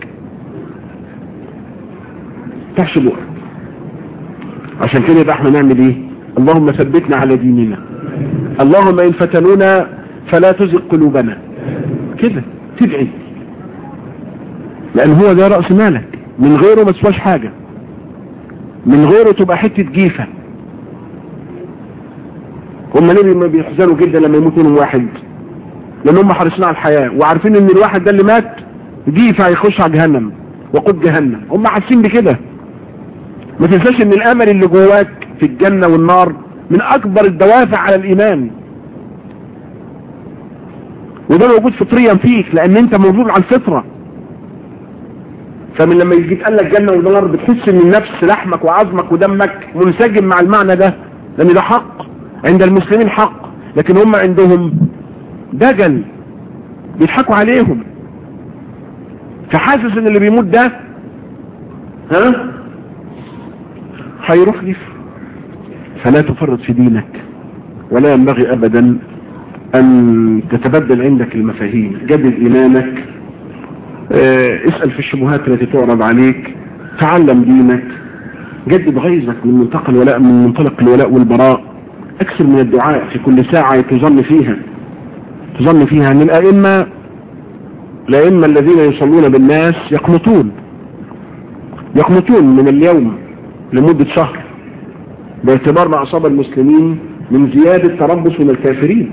تحش بقك عشان كده يبقى احنا نعمل ايه اللهم ثبتنا على ديننا اللهم ان فتنونا فلا تزغ قلوبنا كده تدعي لان هو ده رأس مالك من غيره ما تسواش حاجة من غيره تبقى حتة جيفة هم ليه ما بيحزنوا جدا لما يموت منهم واحد لان هم حريصين على الحياة وعارفين ان الواحد ده اللي مات جيفة هيخش على جهنم وقود جهنم هم حاسين بكده ما تنساش ان الامل اللي جواك في الجنة والنار من اكبر الدوافع على الايمان وده موجود فطريا فيك لان انت موجود على الفطرة فمن لما يجي يتقال لك جنة ونار بتحس ان النفس لحمك وعظمك ودمك منسجم مع المعنى ده لان ده حق عند المسلمين حق لكن هم عندهم دجل بيضحكوا عليهم فحاسس ان اللي بيموت ده ها هيروح لي فلا تفرط في دينك ولا ينبغي ابدا ان تتبدل عندك المفاهيم جدد ايمانك اه اسأل في الشبهات التي تعرض عليك تعلم دينك جدد غيظك من منطق الولاء من منطلق الولاء والبراء اكثر من الدعاء في كل ساعة تظن فيها تظن فيها ان الائمة الائمة الذين يصلون بالناس يقنطون يقنطون من اليوم لمدة شهر باعتبار ما اصاب المسلمين من زيادة تربص من الكافرين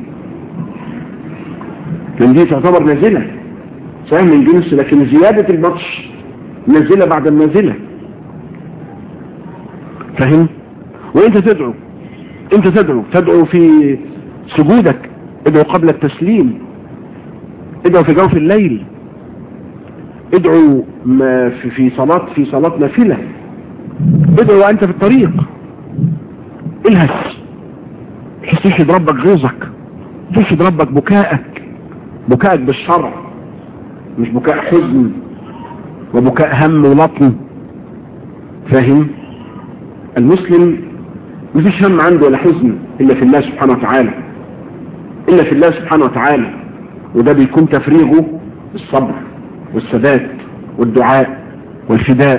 لان دي تعتبر نازلة صحيح من جنس لكن زيادة البطش نازلة بعد النازلة فهم وانت تدعو انت تدعو تدعو في سجودك ادعو قبل التسليم ادعو في جوف الليل ادعو ما في, في صلاة في صلاة نافلة ادعو وانت في الطريق الهس تحسيش ربك غيظك تحسد ربك بكائك بكائك بالشرع مش بكاء حزن وبكاء هم ولطم فاهم المسلم مفيش هم عنده ولا حزن الا في الله سبحانه وتعالى الا في الله سبحانه وتعالى وده بيكون تفريغه الصبر والثبات والدعاء والفداء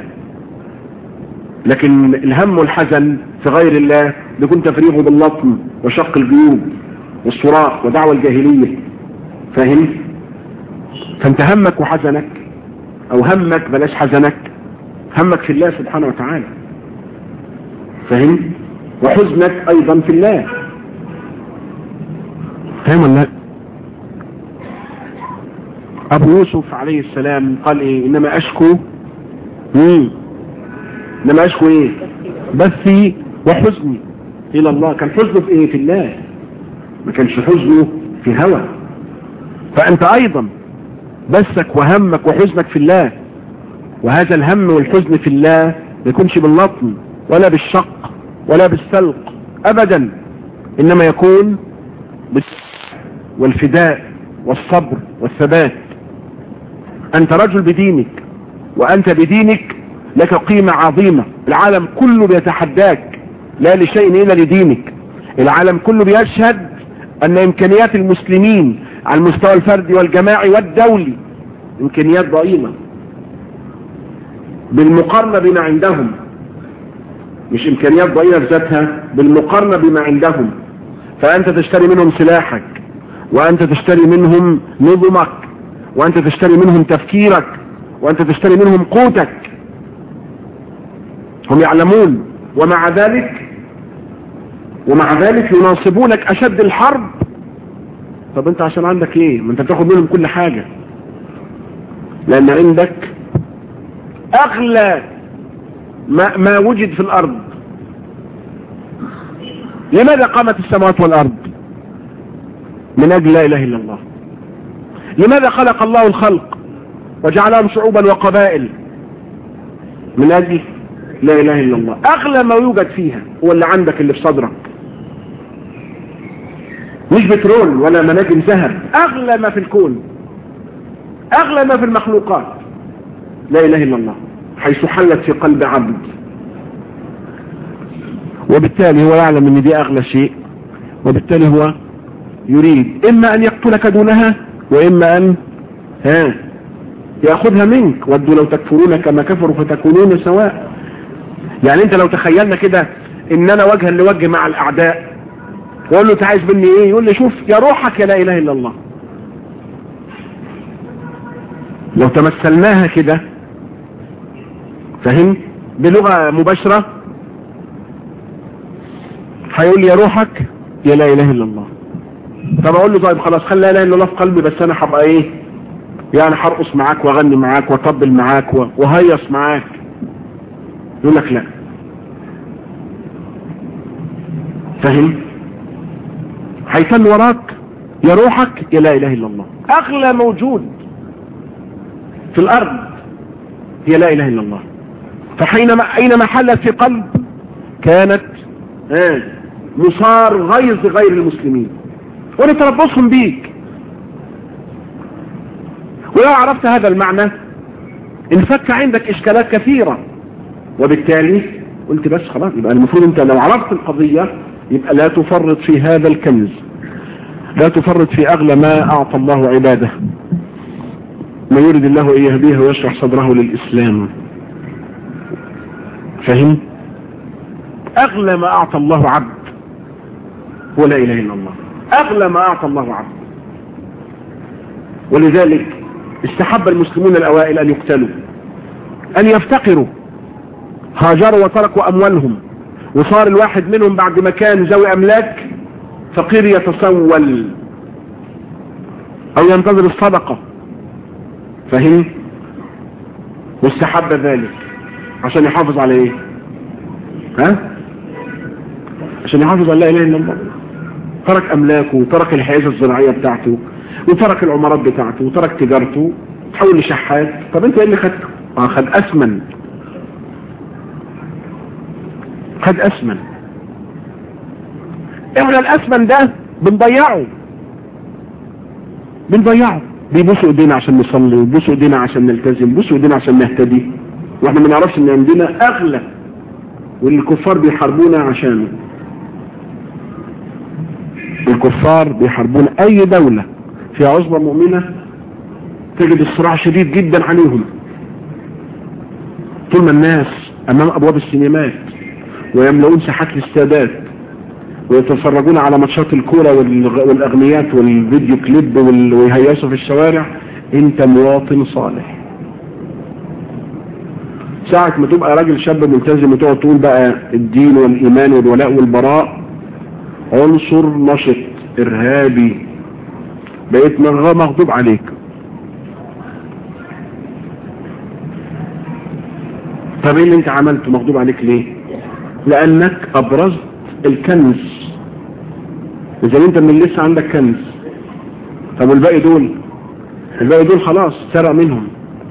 لكن الهم والحزن في غير الله بيكون تفريغه باللطم وشق الجيوب والصراخ ودعوة الجاهلية فاهم فانت همك وحزنك او همك بلاش حزنك همك في الله سبحانه وتعالى فاهم وحزنك ايضا في الله فاهم ولا لا ابو يوسف عليه السلام قال ايه انما اشكو مم. انما اشكو ايه بثي وحزني الى الله كان حزنه في ايه في الله ما كانش حزنه في هوى فانت ايضا بثك وهمك وحزنك في الله وهذا الهم والحزن في الله ما يكونش باللطم ولا بالشق ولا بالسلق ابدا انما يكون والفداء والصبر والثبات انت رجل بدينك وانت بدينك لك قيمة عظيمة العالم كله بيتحداك لا لشيء الا لدينك العالم كله بيشهد ان امكانيات المسلمين على المستوى الفردي والجماعي والدولي امكانيات ضئيلة بالمقارنة بما عندهم مش امكانيات ضئيلة ذاتها بالمقارنة بما عندهم فانت تشتري منهم سلاحك وانت تشتري منهم نظمك وانت تشتري منهم تفكيرك وانت تشتري منهم قوتك هم يعلمون ومع ذلك ومع ذلك يناصبونك اشد الحرب طب انت عشان عندك ايه ما انت بتاخد منهم كل حاجة لان عندك اغلى ما, ما وجد في الارض لماذا قامت السماوات والارض من اجل لا اله الا الله لماذا خلق الله الخلق وجعلهم شعوبا وقبائل من اجل لا اله الا الله اغلى ما يوجد فيها هو اللي عندك اللي في صدرك مش بترول ولا مناجم ذهب اغلى ما في الكون اغلى ما في المخلوقات لا اله الا الله حيث حلت في قلب عبد وبالتالي هو يعلم ان دي اغلى شيء وبالتالي هو يريد اما ان يقتلك دونها واما ان ها ياخذها منك ودوا لو تكفرون كما كفروا فتكونون سواء يعني انت لو تخيلنا كده ان انا وجها لوجه مع الاعداء واقول له انت عايز مني ايه يقول لي شوف يا روحك يا لا اله الا الله لو تمثلناها كده فهم بلغة مباشرة هيقول لي يا روحك يا لا اله الا الله طب اقول له طيب خلاص خلي لا اله الا الله في قلبي بس انا هبقى ايه يعني هرقص معاك واغني معاك واطبل معاك وهيص معاك يقول لك لا فهم هيتن وراك يا روحك يا لا اله الا الله اغلى موجود في الارض هي لا اله الا الله فحينما اينما حلت في قلب كانت آه مصار غيظ غير المسلمين ولتربصهم بيك ولو عرفت هذا المعنى انفك عندك اشكالات كثيرة وبالتالي قلت بس خلاص يبقى المفروض انت لو عرفت القضية يبقى لا تفرط في هذا الكنز لا تفرط في اغلى ما اعطى الله عباده ما يريد الله ان يهديه ويشرح صدره للاسلام فهم اغلى ما اعطى الله عبد هو لا اله الا الله اغلى ما اعطى الله عبد ولذلك استحب المسلمون الاوائل ان يقتلوا ان يفتقروا هاجروا وتركوا اموالهم وصار الواحد منهم بعد ما كان ذوي املاك فقير يتسول او ينتظر الصدقة فهم واستحب ذلك عشان يحافظ على ايه ها عشان يحافظ على لا اله الا الله ترك املاكه وترك الحيازة الزراعية بتاعته وترك العمارات بتاعته وترك تجارته تحول لشحات طب انت ايه اللي خدته اه خد اسمن خد اسمن احنا الاسمن ده بنضيعه بنضيعه بيبوسوا ايدينا عشان نصلي وبيبوسوا ايدينا عشان نلتزم بيبوسوا ايدينا عشان نهتدي واحنا ما نعرفش ان عندنا اغلى والكفار بيحاربونا عشانه الكفار بيحاربون اي دولة فيها عصبة مؤمنة تجد الصراع شديد جدا عليهم طول ما الناس امام ابواب السينمات ويملؤون ساحات الاستادات ويتفرجون على ماتشات الكورة والاغنيات والفيديو كليب ويهيسوا في الشوارع انت مواطن صالح ساعة ما تبقى راجل شاب ملتزم وتقعد تقول بقى الدين والايمان والولاء والبراء عنصر نشط ارهابي بقيت مغضوب عليك طب ايه اللي انت عملته مغضوب عليك ليه لانك ابرزت الكنز اذا انت من لسه عندك كنز طب والباقي دول الباقي دول خلاص سرق منهم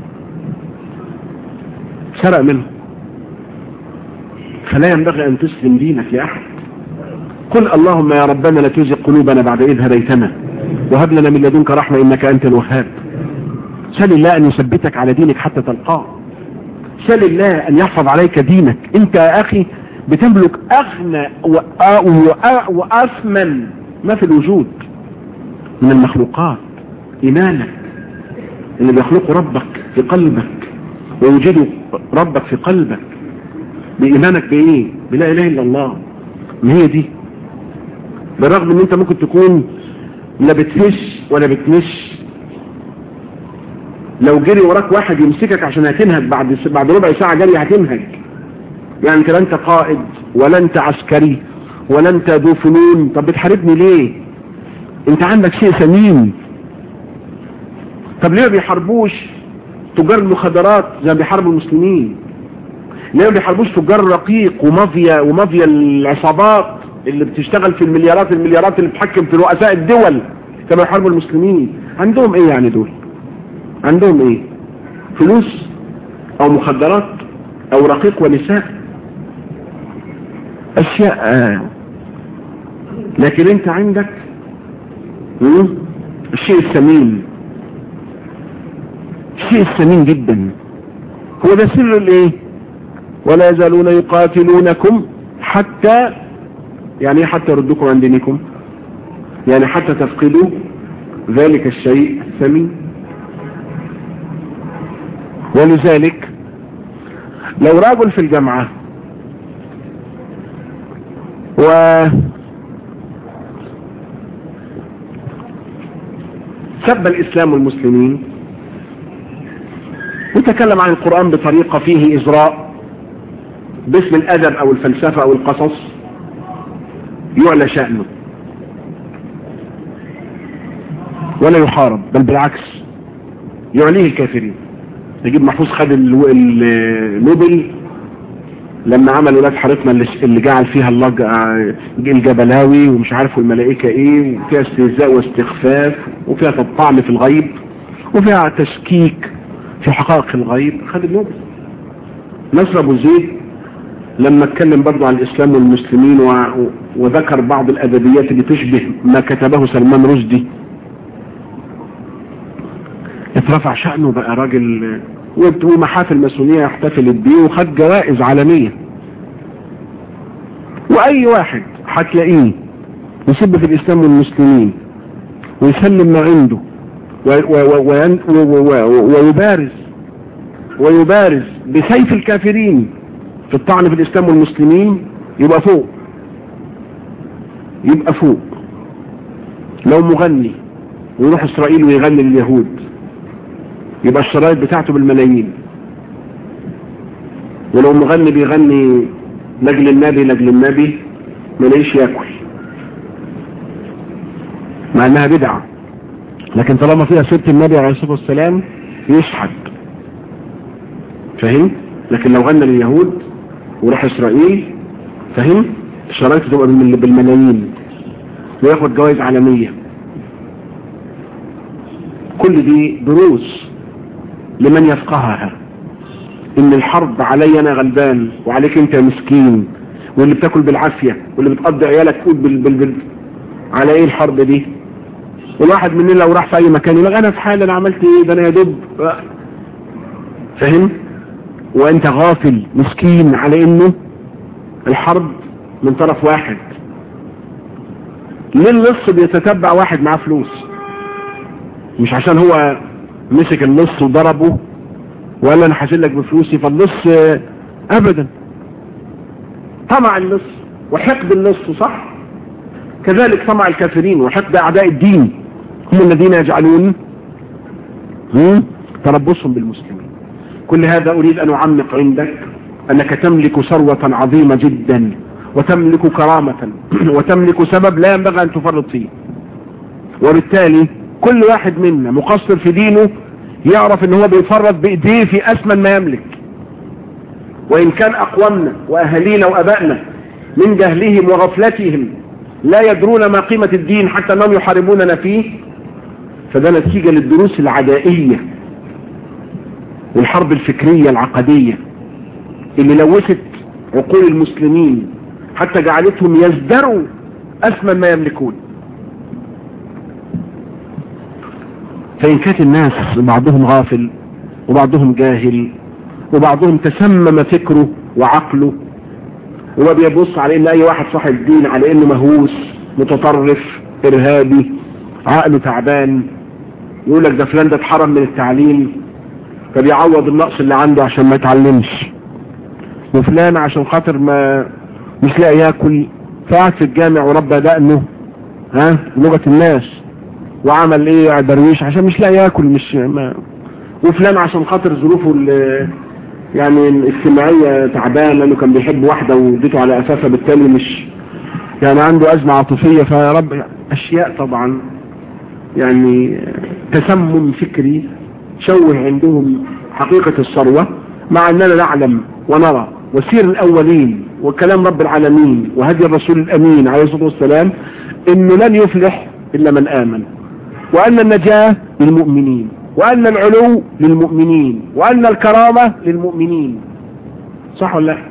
سرق منهم فلا ينبغي ان تسلم دينك لاحد قل اللهم يا ربنا لا تزغ قلوبنا بعد إذ هديتنا وهب لنا من لدنك رحمة إنك أنت الوهاب سل الله أن يثبتك على دينك حتى تلقاه سل الله أن يحفظ عليك دينك أنت يا أخي بتملك أغنى وأثمن ما في الوجود من المخلوقات إيمانك اللي بيخلقه ربك في قلبك ويوجده ربك في قلبك بإيمانك بإيه بلا إله إلا الله ما هي دي بالرغم ان انت ممكن تكون لا بتهش ولا بتنش لو جري وراك واحد يمسكك عشان هتنهج بعد بعد ربع ساعة جري هتنهج يعني انت لا انت قائد ولا انت عسكري ولا انت ذو فنون طب بتحاربني ليه انت عندك شيء ثمين طب ليه ما بيحاربوش تجار المخدرات زي ما بيحاربوا المسلمين ليه ما بيحاربوش تجار الرقيق ومافيا ومافيا العصابات اللي بتشتغل في المليارات المليارات اللي بتحكم في رؤساء الدول كما يحاربوا المسلمين عندهم ايه يعني دول عندهم ايه فلوس او مخدرات او رقيق ونساء اشياء آه. لكن انت عندك الشيء الثمين الشيء الثمين جدا هو ده سر الايه ولا يزالون يقاتلونكم حتى يعني ايه حتى يردوكم عن دينكم يعني حتى تفقدوا ذلك الشيء الثمين ولذلك لو راجل في الجامعة و سب الإسلام والمسلمين وتكلم عن القرآن بطريقة فيه إجراء باسم الأدب أو الفلسفة أو القصص يعلى شأنه ولا يحارب بل بالعكس يعليه الكافرين نجيب محفوظ خد النوبل لما عملوا ولاد حارتنا اللي, اللي جعل فيها الله ج- الجبلاوي ومش عارف الملائكة ايه وفيها استهزاء واستخفاف وفيها الطعن في الغيب وفيها تشكيك في حقائق الغيب خد النوبل نصر ابو زيد لما اتكلم برضه عن الاسلام والمسلمين و... وذكر بعض الادبيات اللي تشبه ما كتبه سلمان رشدي اترفع شأنه بقى راجل ومحافل الماسونية احتفلت بيه وخد جوائز عالمية واي واحد هتلاقيه يسب في الاسلام والمسلمين ويسلم ما عنده و- و- و- وين- و- و- و- ويبارز ويبارز بسيف الكافرين في الطعن في الاسلام والمسلمين يبقى فوق يبقى فوق لو مغني ويروح اسرائيل ويغني لليهود يبقى الشرايط بتاعته بالملايين ولو مغني بيغني لاجل النبي لاجل النبي ملاقيش ياكل مع انها بدعه لكن طالما فيها سيره النبي عليه الصلاه والسلام يشحد فاهم لكن لو غنى لليهود وراح اسرائيل فاهم الشرايط تبقى بالمل- بالملايين وياخد جوائز عالميه كل دي دروس لمن يفقهها ان الحرب علي انا غلبان وعليك انت مسكين واللي بتاكل بالعافيه واللي بتقضي عيالك قود بال... بال... بال... على ايه الحرب دي والواحد مننا لو راح في اي مكان يقول انا في حالي انا عملت ايه ده انا يا دوب فاهم وانت غافل مسكين على انه الحرب من طرف واحد ليه اللص بيتتبع واحد معاه فلوس مش عشان هو مسك اللص وضربه وقال له انا هشيلك بفلوسي فاللص آه، ابدا طمع اللص وحقد اللص صح كذلك طمع الكافرين وحقد اعداء الدين هم الذين يجعلون هم؟ تربصهم بالمسلمين كل هذا اريد ان اعمق عندك انك تملك ثروة عظيمة جدا وتملك كرامة وتملك سبب لا ينبغي ان تفرط فيه وبالتالي كل واحد منا مقصر في دينه يعرف ان هو بيفرط بايديه في اسمن ما يملك وان كان اقوامنا واهالينا وابائنا من جهلهم وغفلتهم لا يدرون ما قيمة الدين حتى انهم يحاربوننا فيه فده نتيجة للدروس العدائية والحرب الفكرية العقدية اللي لوثت عقول المسلمين حتى جعلتهم يزدروا أثمن ما يملكون فإن كانت الناس بعضهم غافل وبعضهم جاهل وبعضهم تسمم فكره وعقله وما بيبص على ان اي واحد صاحب دين على انه مهووس متطرف ارهابي عقله تعبان يقول لك ده فلان ده اتحرم من التعليم فبيعوض النقص اللي عنده عشان ما يتعلمش وفلان عشان خاطر ما مش لاقي ياكل فقعد في الجامع وربى دقنه ها لغة الناس وعمل ايه درويش عشان مش لاقي ياكل مش ما وفلان عشان خاطر ظروفه ال- يعني الاجتماعية تعبان لانه كان بيحب واحدة واديته على اساسها بالتالي مش يعني عنده ازمة عاطفية فيا رب اشياء طبعا يعني تسمم فكري شوه عندهم حقيقة الثروة مع اننا نعلم ونرى وسير الاولين وكلام رب العالمين وهدي الرسول الامين عليه الصلاة والسلام انه لن يفلح الا من امن وان النجاة للمؤمنين وان العلو للمؤمنين وان الكرامة للمؤمنين صح ولا لا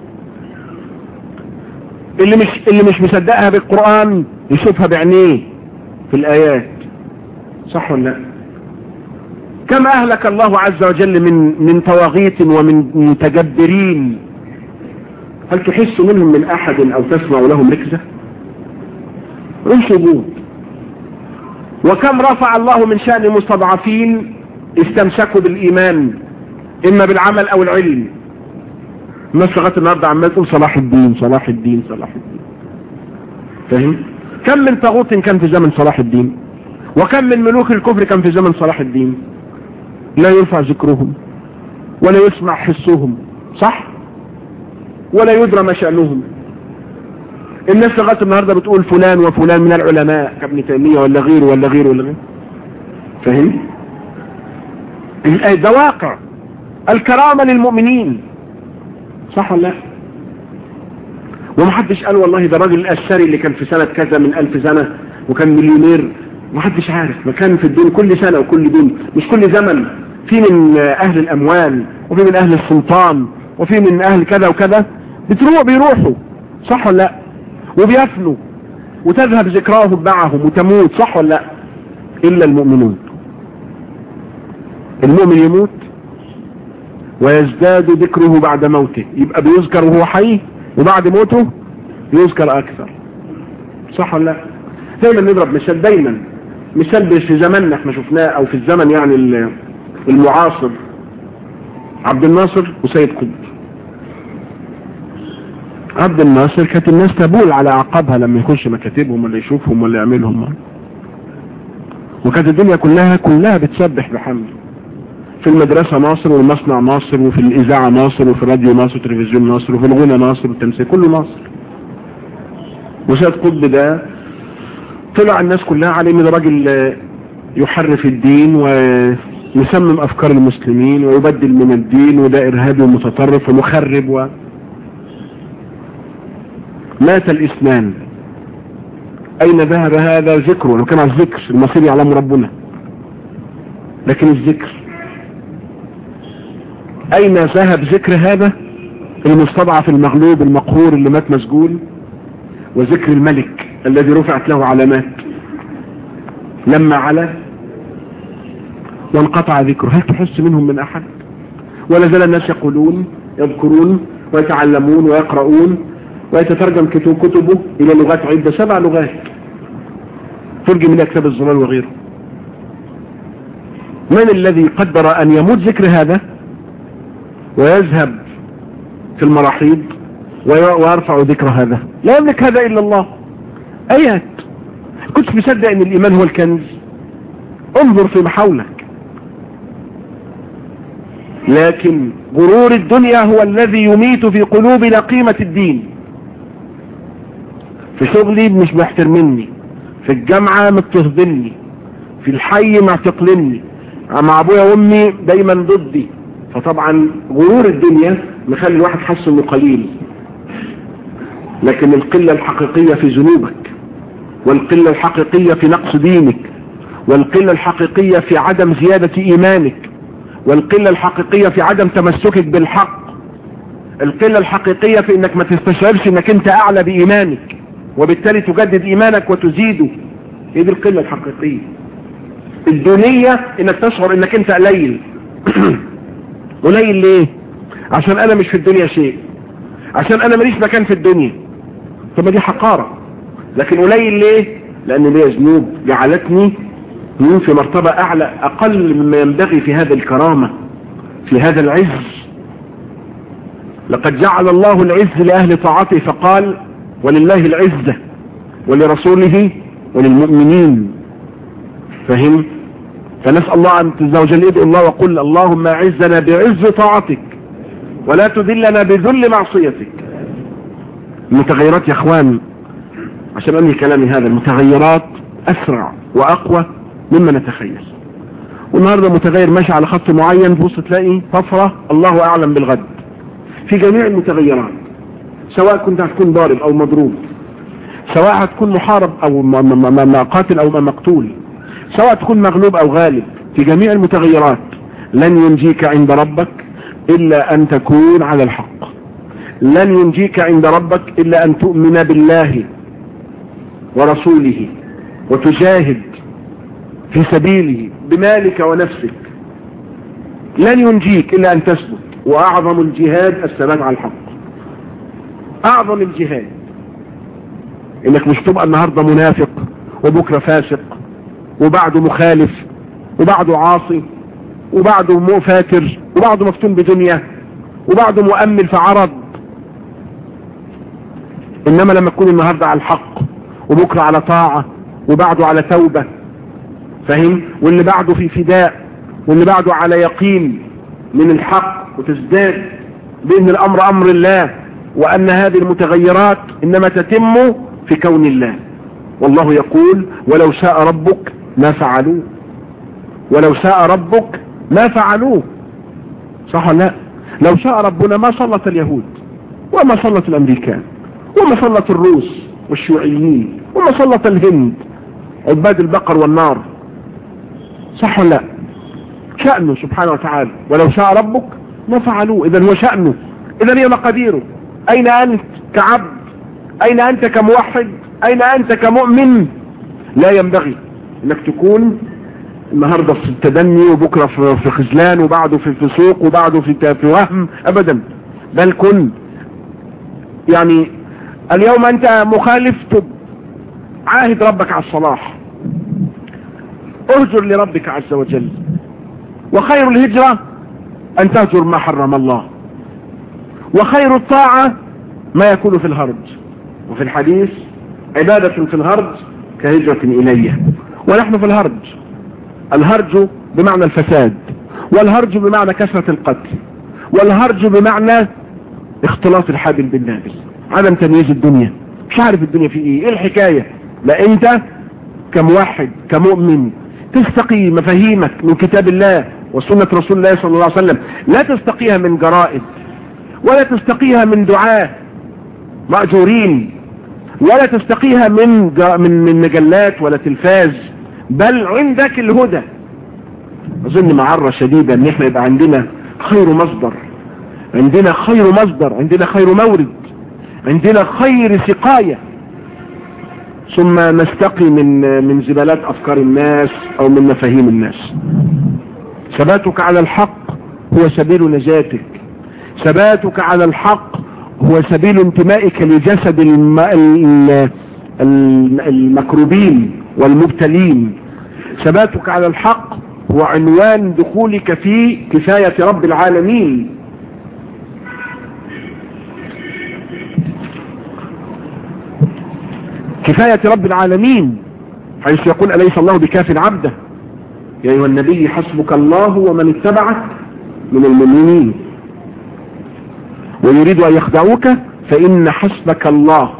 اللي مش اللي مش مصدقها بالقرآن يشوفها بعينيه في الايات صح ولا لا كم اهلك الله عز وجل من من طواغيت ومن متجبرين هل تحس منهم من احد او تسمع لهم ركزة مش وجود وكم رفع الله من شأن المستضعفين استمسكوا بالايمان اما بالعمل او العلم الناس لغايه النهارده عمال تقول صلاح الدين صلاح الدين صلاح الدين فاهم كم من طاغوت كان في زمن صلاح الدين وكم من ملوك الكفر كان في زمن صلاح الدين لا يرفع ذكرهم ولا يسمع حسهم صح ولا يدرى ما شأنهم الناس لغايه النهارده بتقول فلان وفلان من العلماء كابن تيميه ولا غيره ولا غيره ولا غيره فاهم ده واقع الكرامه للمؤمنين صح ولا لا ومحدش قال والله ده الراجل الأثري اللي كان في سنة كذا من ألف سنة وكان مليونير محدش عارف مكان في الدين كل سنة وكل دين مش كل زمن في من أهل الأموال وفي من أهل السلطان وفي من أهل كذا وكذا بتروح بيروحوا صح ولا لا وبيفنوا وتذهب ذكراهم معهم وتموت صح ولا لا إلا المؤمنون المؤمن يموت ويزداد ذكره بعد موته يبقى بيذكر وهو حي وبعد موته يذكر أكثر صح ولا لا دايما نضرب مثال دايما مثال في زماننا احنا شفناه او في الزمن يعني المعاصر عبد الناصر وسيد قطب عبد الناصر كانت الناس تبول على اعقابها لما يخش مكاتبهم ولا يشوفهم ولا يعملهم وكانت الدنيا كلها كلها بتسبح بحمد في المدرسة ناصر والمصنع ناصر وفي الإذاعة ناصر وفي الراديو ناصر والتلفزيون ناصر وفي الغنى ناصر والتمثيل كله ناصر وسيد قطب ده طلع الناس كلها عليه من راجل يحرف الدين ويسمم أفكار المسلمين ويبدل من الدين وده إرهابي ومتطرف ومخرب و... مات الإسلام أين ذهب هذا ذكره لو كان على الذكر المصير يعلم ربنا لكن الذكر أين ذهب ذكر هذا المستضعف المغلوب المقهور اللي مات مسجون وذكر الملك الذي رفعت له علامات لما على وانقطع ذكره هل تحس منهم من أحد ولا زال الناس يقولون يذكرون ويتعلمون ويقرؤون ويتترجم كتبه إلى لغات عدة سبع لغات ترجم من كتاب الزمان وغيره من الذي قدر أن يموت ذكر هذا ويذهب في المراحيض ويرفع ذكر هذا لا يملك هذا إلا الله آيات كنت مصدق أن الإيمان هو الكنز انظر في محاولك لكن غرور الدنيا هو الذي يميت في قلوبنا قيمة الدين في شغلي مش محترمني في الجامعة متهضمني في الحي معتقلني مع ابويا وامي دايما ضدي فطبعا غرور الدنيا مخلي الواحد حاسس انه قليل لكن القلة الحقيقية في ذنوبك والقلة الحقيقية في نقص دينك والقلة الحقيقية في عدم زيادة ايمانك والقلة الحقيقية في عدم تمسكك بالحق القلة الحقيقية في انك ما تستشعرش انك انت اعلى بايمانك وبالتالي تجدد ايمانك وتزيده هي دي القلة الحقيقية الدنية انك تشعر انك انت قليل قليل ليه عشان انا مش في الدنيا شيء عشان انا ماليش مكان في الدنيا طب دي حقارة لكن قليل ليه لان ليا ذنوب جعلتني في مرتبة اعلى اقل مما ينبغي في هذا الكرامة في هذا العز لقد جعل الله العز لأهل طاعته فقال ولله العزة ولرسوله وللمؤمنين فهم فنسأل الله أن عز وجل يدعو الله وقل اللهم أعزنا بعز طاعتك ولا تذلنا بذل معصيتك المتغيرات يا اخوان عشان انهي كلامي هذا المتغيرات اسرع واقوى مما نتخيل والنهاردة متغير ماشي على خط معين تبص تلاقي طفرة الله اعلم بالغد في جميع المتغيرات سواء كنت هتكون ضارب او مضروب سواء هتكون محارب او قاتل او مقتول سواء تكون مغلوب او غالب في جميع المتغيرات لن ينجيك عند ربك الا ان تكون على الحق لن ينجيك عند ربك الا ان تؤمن بالله ورسوله وتجاهد في سبيله بمالك ونفسك لن ينجيك الا ان تثبت واعظم الجهاد الثبات على الحق اعظم الجهاد انك مش تبقى النهاردة منافق وبكرة فاسق وبعده مخالف وبعده عاصي وبعده مو فاكر وبعده مفتون بدنيا وبعده مؤمل في عرض انما لما تكون النهاردة على الحق وبكرة على طاعة وبعده على توبة فهم واللي بعده في فداء واللي بعده على يقين من الحق وتزداد بان الامر امر الله وان هذه المتغيرات انما تتم في كون الله والله يقول ولو شاء ربك ما فعلوه ولو شاء ربك ما فعلوه صح ولا لا لو شاء ربنا ما سلط اليهود وما سلط الامريكان وما سلط الروس والشيوعيين وما سلط الهند عباد البقر والنار صح ولا لا شأنه سبحانه وتعالى ولو شاء ربك ما فعلوه اذا هو شأنه اذا هي مقاديره اين انت كعبد اين انت كموحد اين انت كمؤمن لا ينبغي انك تكون النهاردة في التدني وبكرة في خزلان وبعده في فسوق وبعده في في وهم ابدا بل كن يعني اليوم انت مخالف تب عاهد ربك على الصلاح اهجر لربك عز وجل وخير الهجرة ان تهجر ما حرم الله وخير الطاعة ما يكون في الهرج وفي الحديث عبادة في الهرج كهجرة إلي ونحن في الهرج الهرج بمعنى الفساد والهرج بمعنى كثرة القتل والهرج بمعنى اختلاط الحابل بالنابل عدم تمييز الدنيا مش عارف الدنيا في ايه ايه الحكاية لا انت كموحد كمؤمن تستقي مفاهيمك من كتاب الله وسنة رسول الله صلى الله عليه وسلم لا تستقيها من جرائد ولا تستقيها من دعاة مأجورين ولا تستقيها من من من مجلات ولا تلفاز بل عندك الهدى اظن معرة شديدة ان احنا يبقى عندنا خير مصدر عندنا خير مصدر عندنا خير مورد عندنا خير سقاية ثم نستقي من من زبالات افكار الناس او من مفاهيم الناس ثباتك على الحق هو سبيل نجاتك ثباتك على الحق هو سبيل انتمائك لجسد الم... المكروبين والمبتلين ثباتك على الحق هو عنوان دخولك في كفاية رب العالمين كفاية رب العالمين حيث يقول أليس الله بكاف عبده يا أيها النبي حسبك الله ومن اتبعك من المؤمنين ويريد أن يخدعوك فإن حسبك الله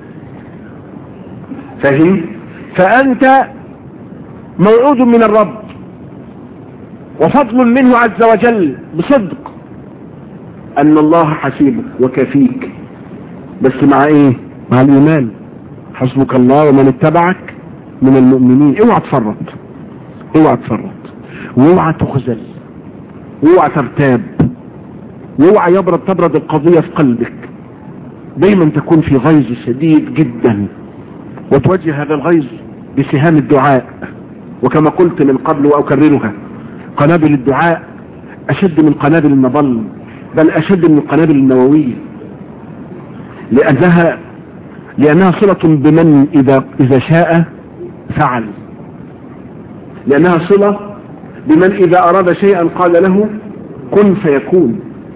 فهم فأنت موعود من الرب وفضل منه عز وجل بصدق أن الله حسيبك وكفيك بس مع ايه مع الإيمان حسبك الله ومن اتبعك من المؤمنين اوعى تفرط اوعى تفرط واوعى تخزل واوعى ترتاب واوعى يبرد تبرد القضية في قلبك دايما تكون في غيظ شديد جدا وتوجه هذا الغيظ بسهام الدعاء وكما قلت من قبل وأكررها قنابل الدعاء أشد من قنابل النبل بل أشد من القنابل النووية لأنها لأنها صلة بمن إذا, إذا شاء فعل لأنها صلة بمن إذا أراد شيئا قال له كن فيكون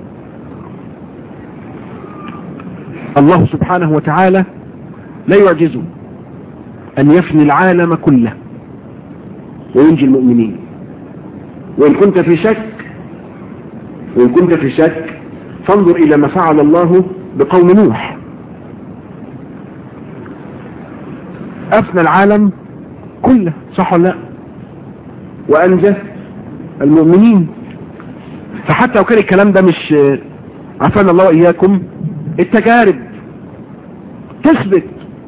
الله سبحانه وتعالى لا يعجزه أن يفني العالم كله وينجي المؤمنين وإن كنت في شك وإن كنت في شك فانظر إلى ما فعل الله بقوم نوح أفنى العالم كله صح ولا لا وأنجى المؤمنين فحتى لو كان الكلام ده مش عفانا الله وإياكم التجارب تثبت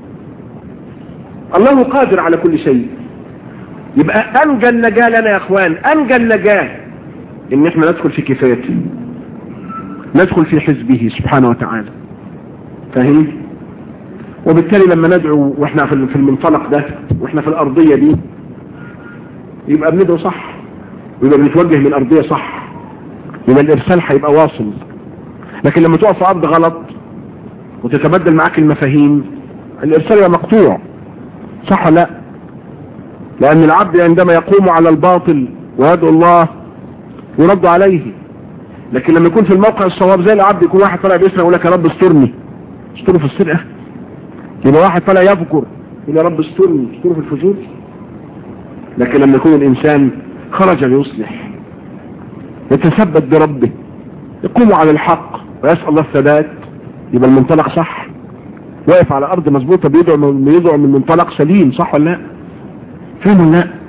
الله قادر على كل شيء يبقى أنجى النجاة لنا يا أخوان أنجى النجاة إن إحنا ندخل في كفايته ندخل في حزبه سبحانه وتعالى فاهم وبالتالي لما ندعو واحنا في المنطلق ده واحنا في الأرضية دي يبقى بندعو صح ويبقى بنتوجه من الأرضية صح يبقى الإرسال هيبقى واصل لكن لما تقف في أرض غلط وتتبدل معاك المفاهيم الإرسال يبقى مقطوع صح ولا لا لأن العبد عندما يقوم على الباطل ويدعو الله يرد عليه لكن لما يكون في الموقع الصواب زي العبد يكون واحد طالع بيسرق يقول لك يا رب استرني استره في السرقة يبقى واحد طالع يفجر يقول يا رب استرني استره في الفجور لكن لما يكون الإنسان خرج ليصلح يتثبت بربه يقوم على الحق ويسأل الله الثبات يبقى المنطلق صح واقف على أرض مظبوطة بيدعو بيدعو من منطلق سليم صح ولا لا فهم ولا لا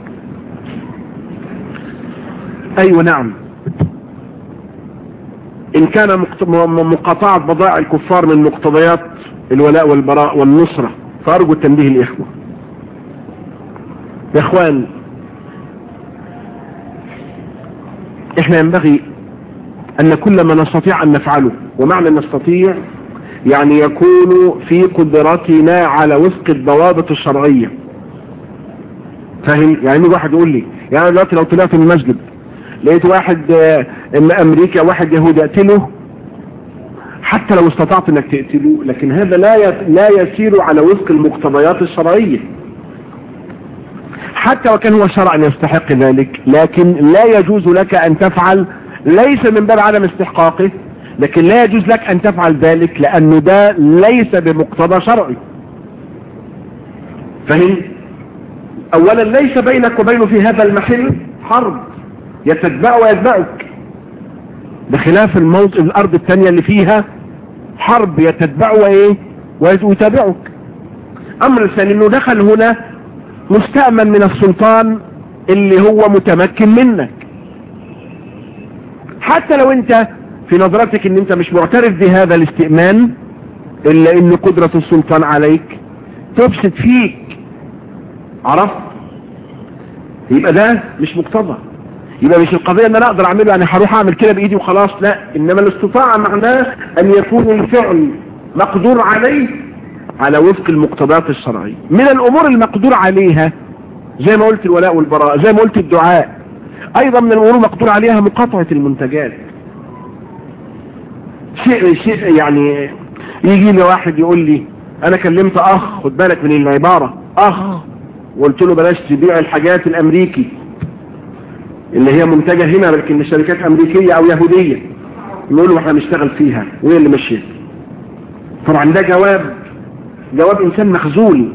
ايوه نعم ان كان مقاطعة بضائع الكفار من مقتضيات الولاء والبراء والنصرة فارجو التنبيه الاخوة يا اخوان احنا ينبغي ان كل ما نستطيع ان نفعله ومعنى نستطيع يعني يكون في قدرتنا على وفق الضوابط الشرعية فاهم يعني واحد يقول لي يعني دلوقتي لو طلعت من المسجد لقيت واحد اما امريكا واحد يهودي اقتله حتى لو استطعت انك تقتله لكن هذا لا لا يسير على وفق المقتضيات الشرعية حتى وكان هو شرعا يستحق ذلك لكن لا يجوز لك ان تفعل ليس من باب عدم استحقاقه لكن لا يجوز لك ان تفعل ذلك لانه ده ليس بمقتضى شرعي فهم اولا ليس بينك وبينه في هذا المحل حرب يتتبع ويتبعك بخلاف الموضع الارض الثانية اللي فيها حرب يتتبع وايه ويتابعك امر الثاني انه دخل هنا مستأمن من السلطان اللي هو متمكن منك حتى لو انت في نظرتك ان انت مش معترف بهذا الاستئمان الا ان قدرة السلطان عليك تفسد فيك عرفت يبقى ده مش مقتضى يبقى مش القضية ان انا اقدر اعمله يعني هروح اعمل كده بايدي وخلاص لا انما الاستطاعة معناه ان يكون الفعل مقدور عليه على وفق المقتضيات الشرعية من الامور المقدور عليها زي ما قلت الولاء والبراء زي ما قلت الدعاء ايضا من الامور المقدور عليها مقاطعة المنتجات شيء شيء يعني يجي لي واحد يقول لي انا كلمت اخ خد بالك من العبارة اخ وقلت له بلاش تبيع الحاجات الامريكي اللي هي منتجة هنا لكن شركات امريكية او يهودية نقول له احنا نشتغل فيها وهي اللي ماشيه طبعا ده جواب جواب انسان مخزول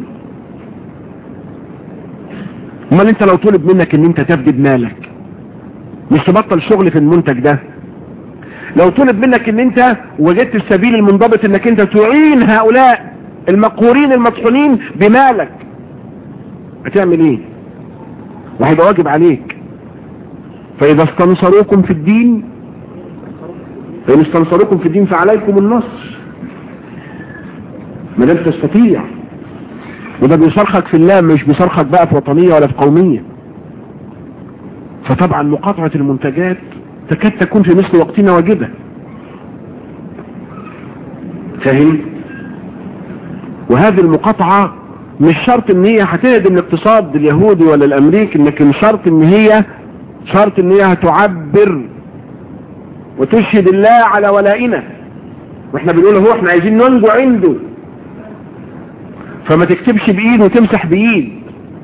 امال انت لو طلب منك ان انت تفدي بمالك مش تبطل شغل في المنتج ده لو طلب منك ان انت وجدت السبيل المنضبط انك انت تعين هؤلاء المقهورين المطحونين بمالك هتعمل ايه وهيبقى واجب عليك فاذا استنصروكم في الدين فان استنصروكم في الدين فعليكم النصر ما دام تستطيع وده بيصرخك في الله مش بيصرخك بقى في وطنية ولا في قومية فطبعا مقاطعة المنتجات تكاد تكون في مثل وقتنا واجبة فاهم وهذه المقاطعة مش شرط ان هي هتهدم الاقتصاد اليهودي ولا الامريكي لكن شرط ان هي شرط ان هي هتعبر وتشهد الله على ولائنا واحنا بنقول هو احنا عايزين ننجو عنده فما تكتبش بايد وتمسح بايد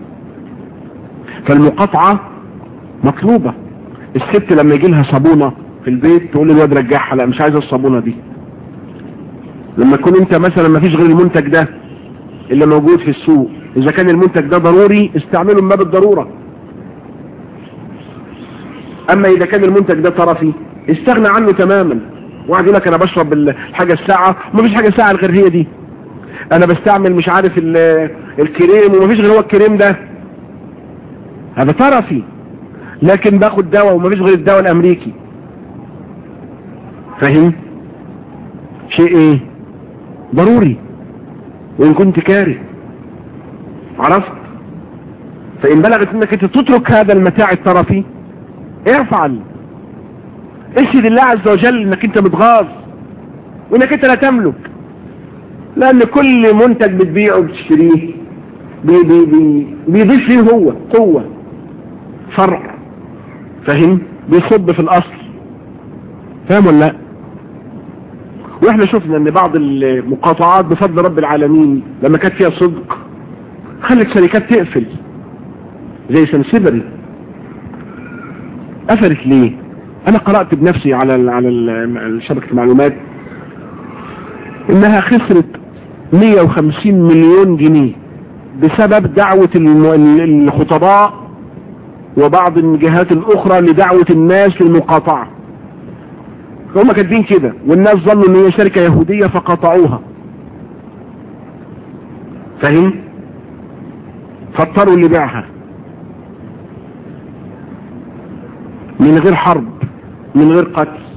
فالمقاطعة مطلوبة الست لما يجي لها صابونة في البيت تقول للواد رجعها لا مش عايزة الصابونة دي لما تكون انت مثلا ما فيش غير المنتج ده اللي موجود في السوق اذا كان المنتج ده ضروري استعمله من باب الضرورة اما اذا كان المنتج ده طرفي استغنى عنه تماما واحد يقول لك انا بشرب الحاجة الساعة وما فيش حاجة ساعة غير هي دي انا بستعمل مش عارف الكريم وما فيش غير هو الكريم ده هذا طرفي لكن باخد دواء وما فيش غير الدواء الامريكي فاهم شيء ايه ضروري وان كنت كاره عرفت فان بلغت انك انت تترك هذا المتاع الطرفي افعل اشهد الله عز وجل انك انت متغاظ وانك انت لا تملك لان كل منتج بتبيعه وبتشتريه بي بي بي بيضيف فيه هو قوة فرع فاهم بيصب في الاصل فاهم ولا لا واحنا شفنا ان بعض المقاطعات بفضل رب العالمين لما كانت فيها صدق خلت شركات تقفل زي سنسبري قفلت ليه انا قرأت بنفسي على على شبكة المعلومات انها خسرت 150 مليون جنيه بسبب دعوة الخطباء وبعض الجهات الاخرى لدعوة الناس للمقاطعة هم كاتبين كده والناس ظنوا ان هي شركة يهودية فقاطعوها فاهم فاضطروا اللي بيعها من غير حرب من غير قتل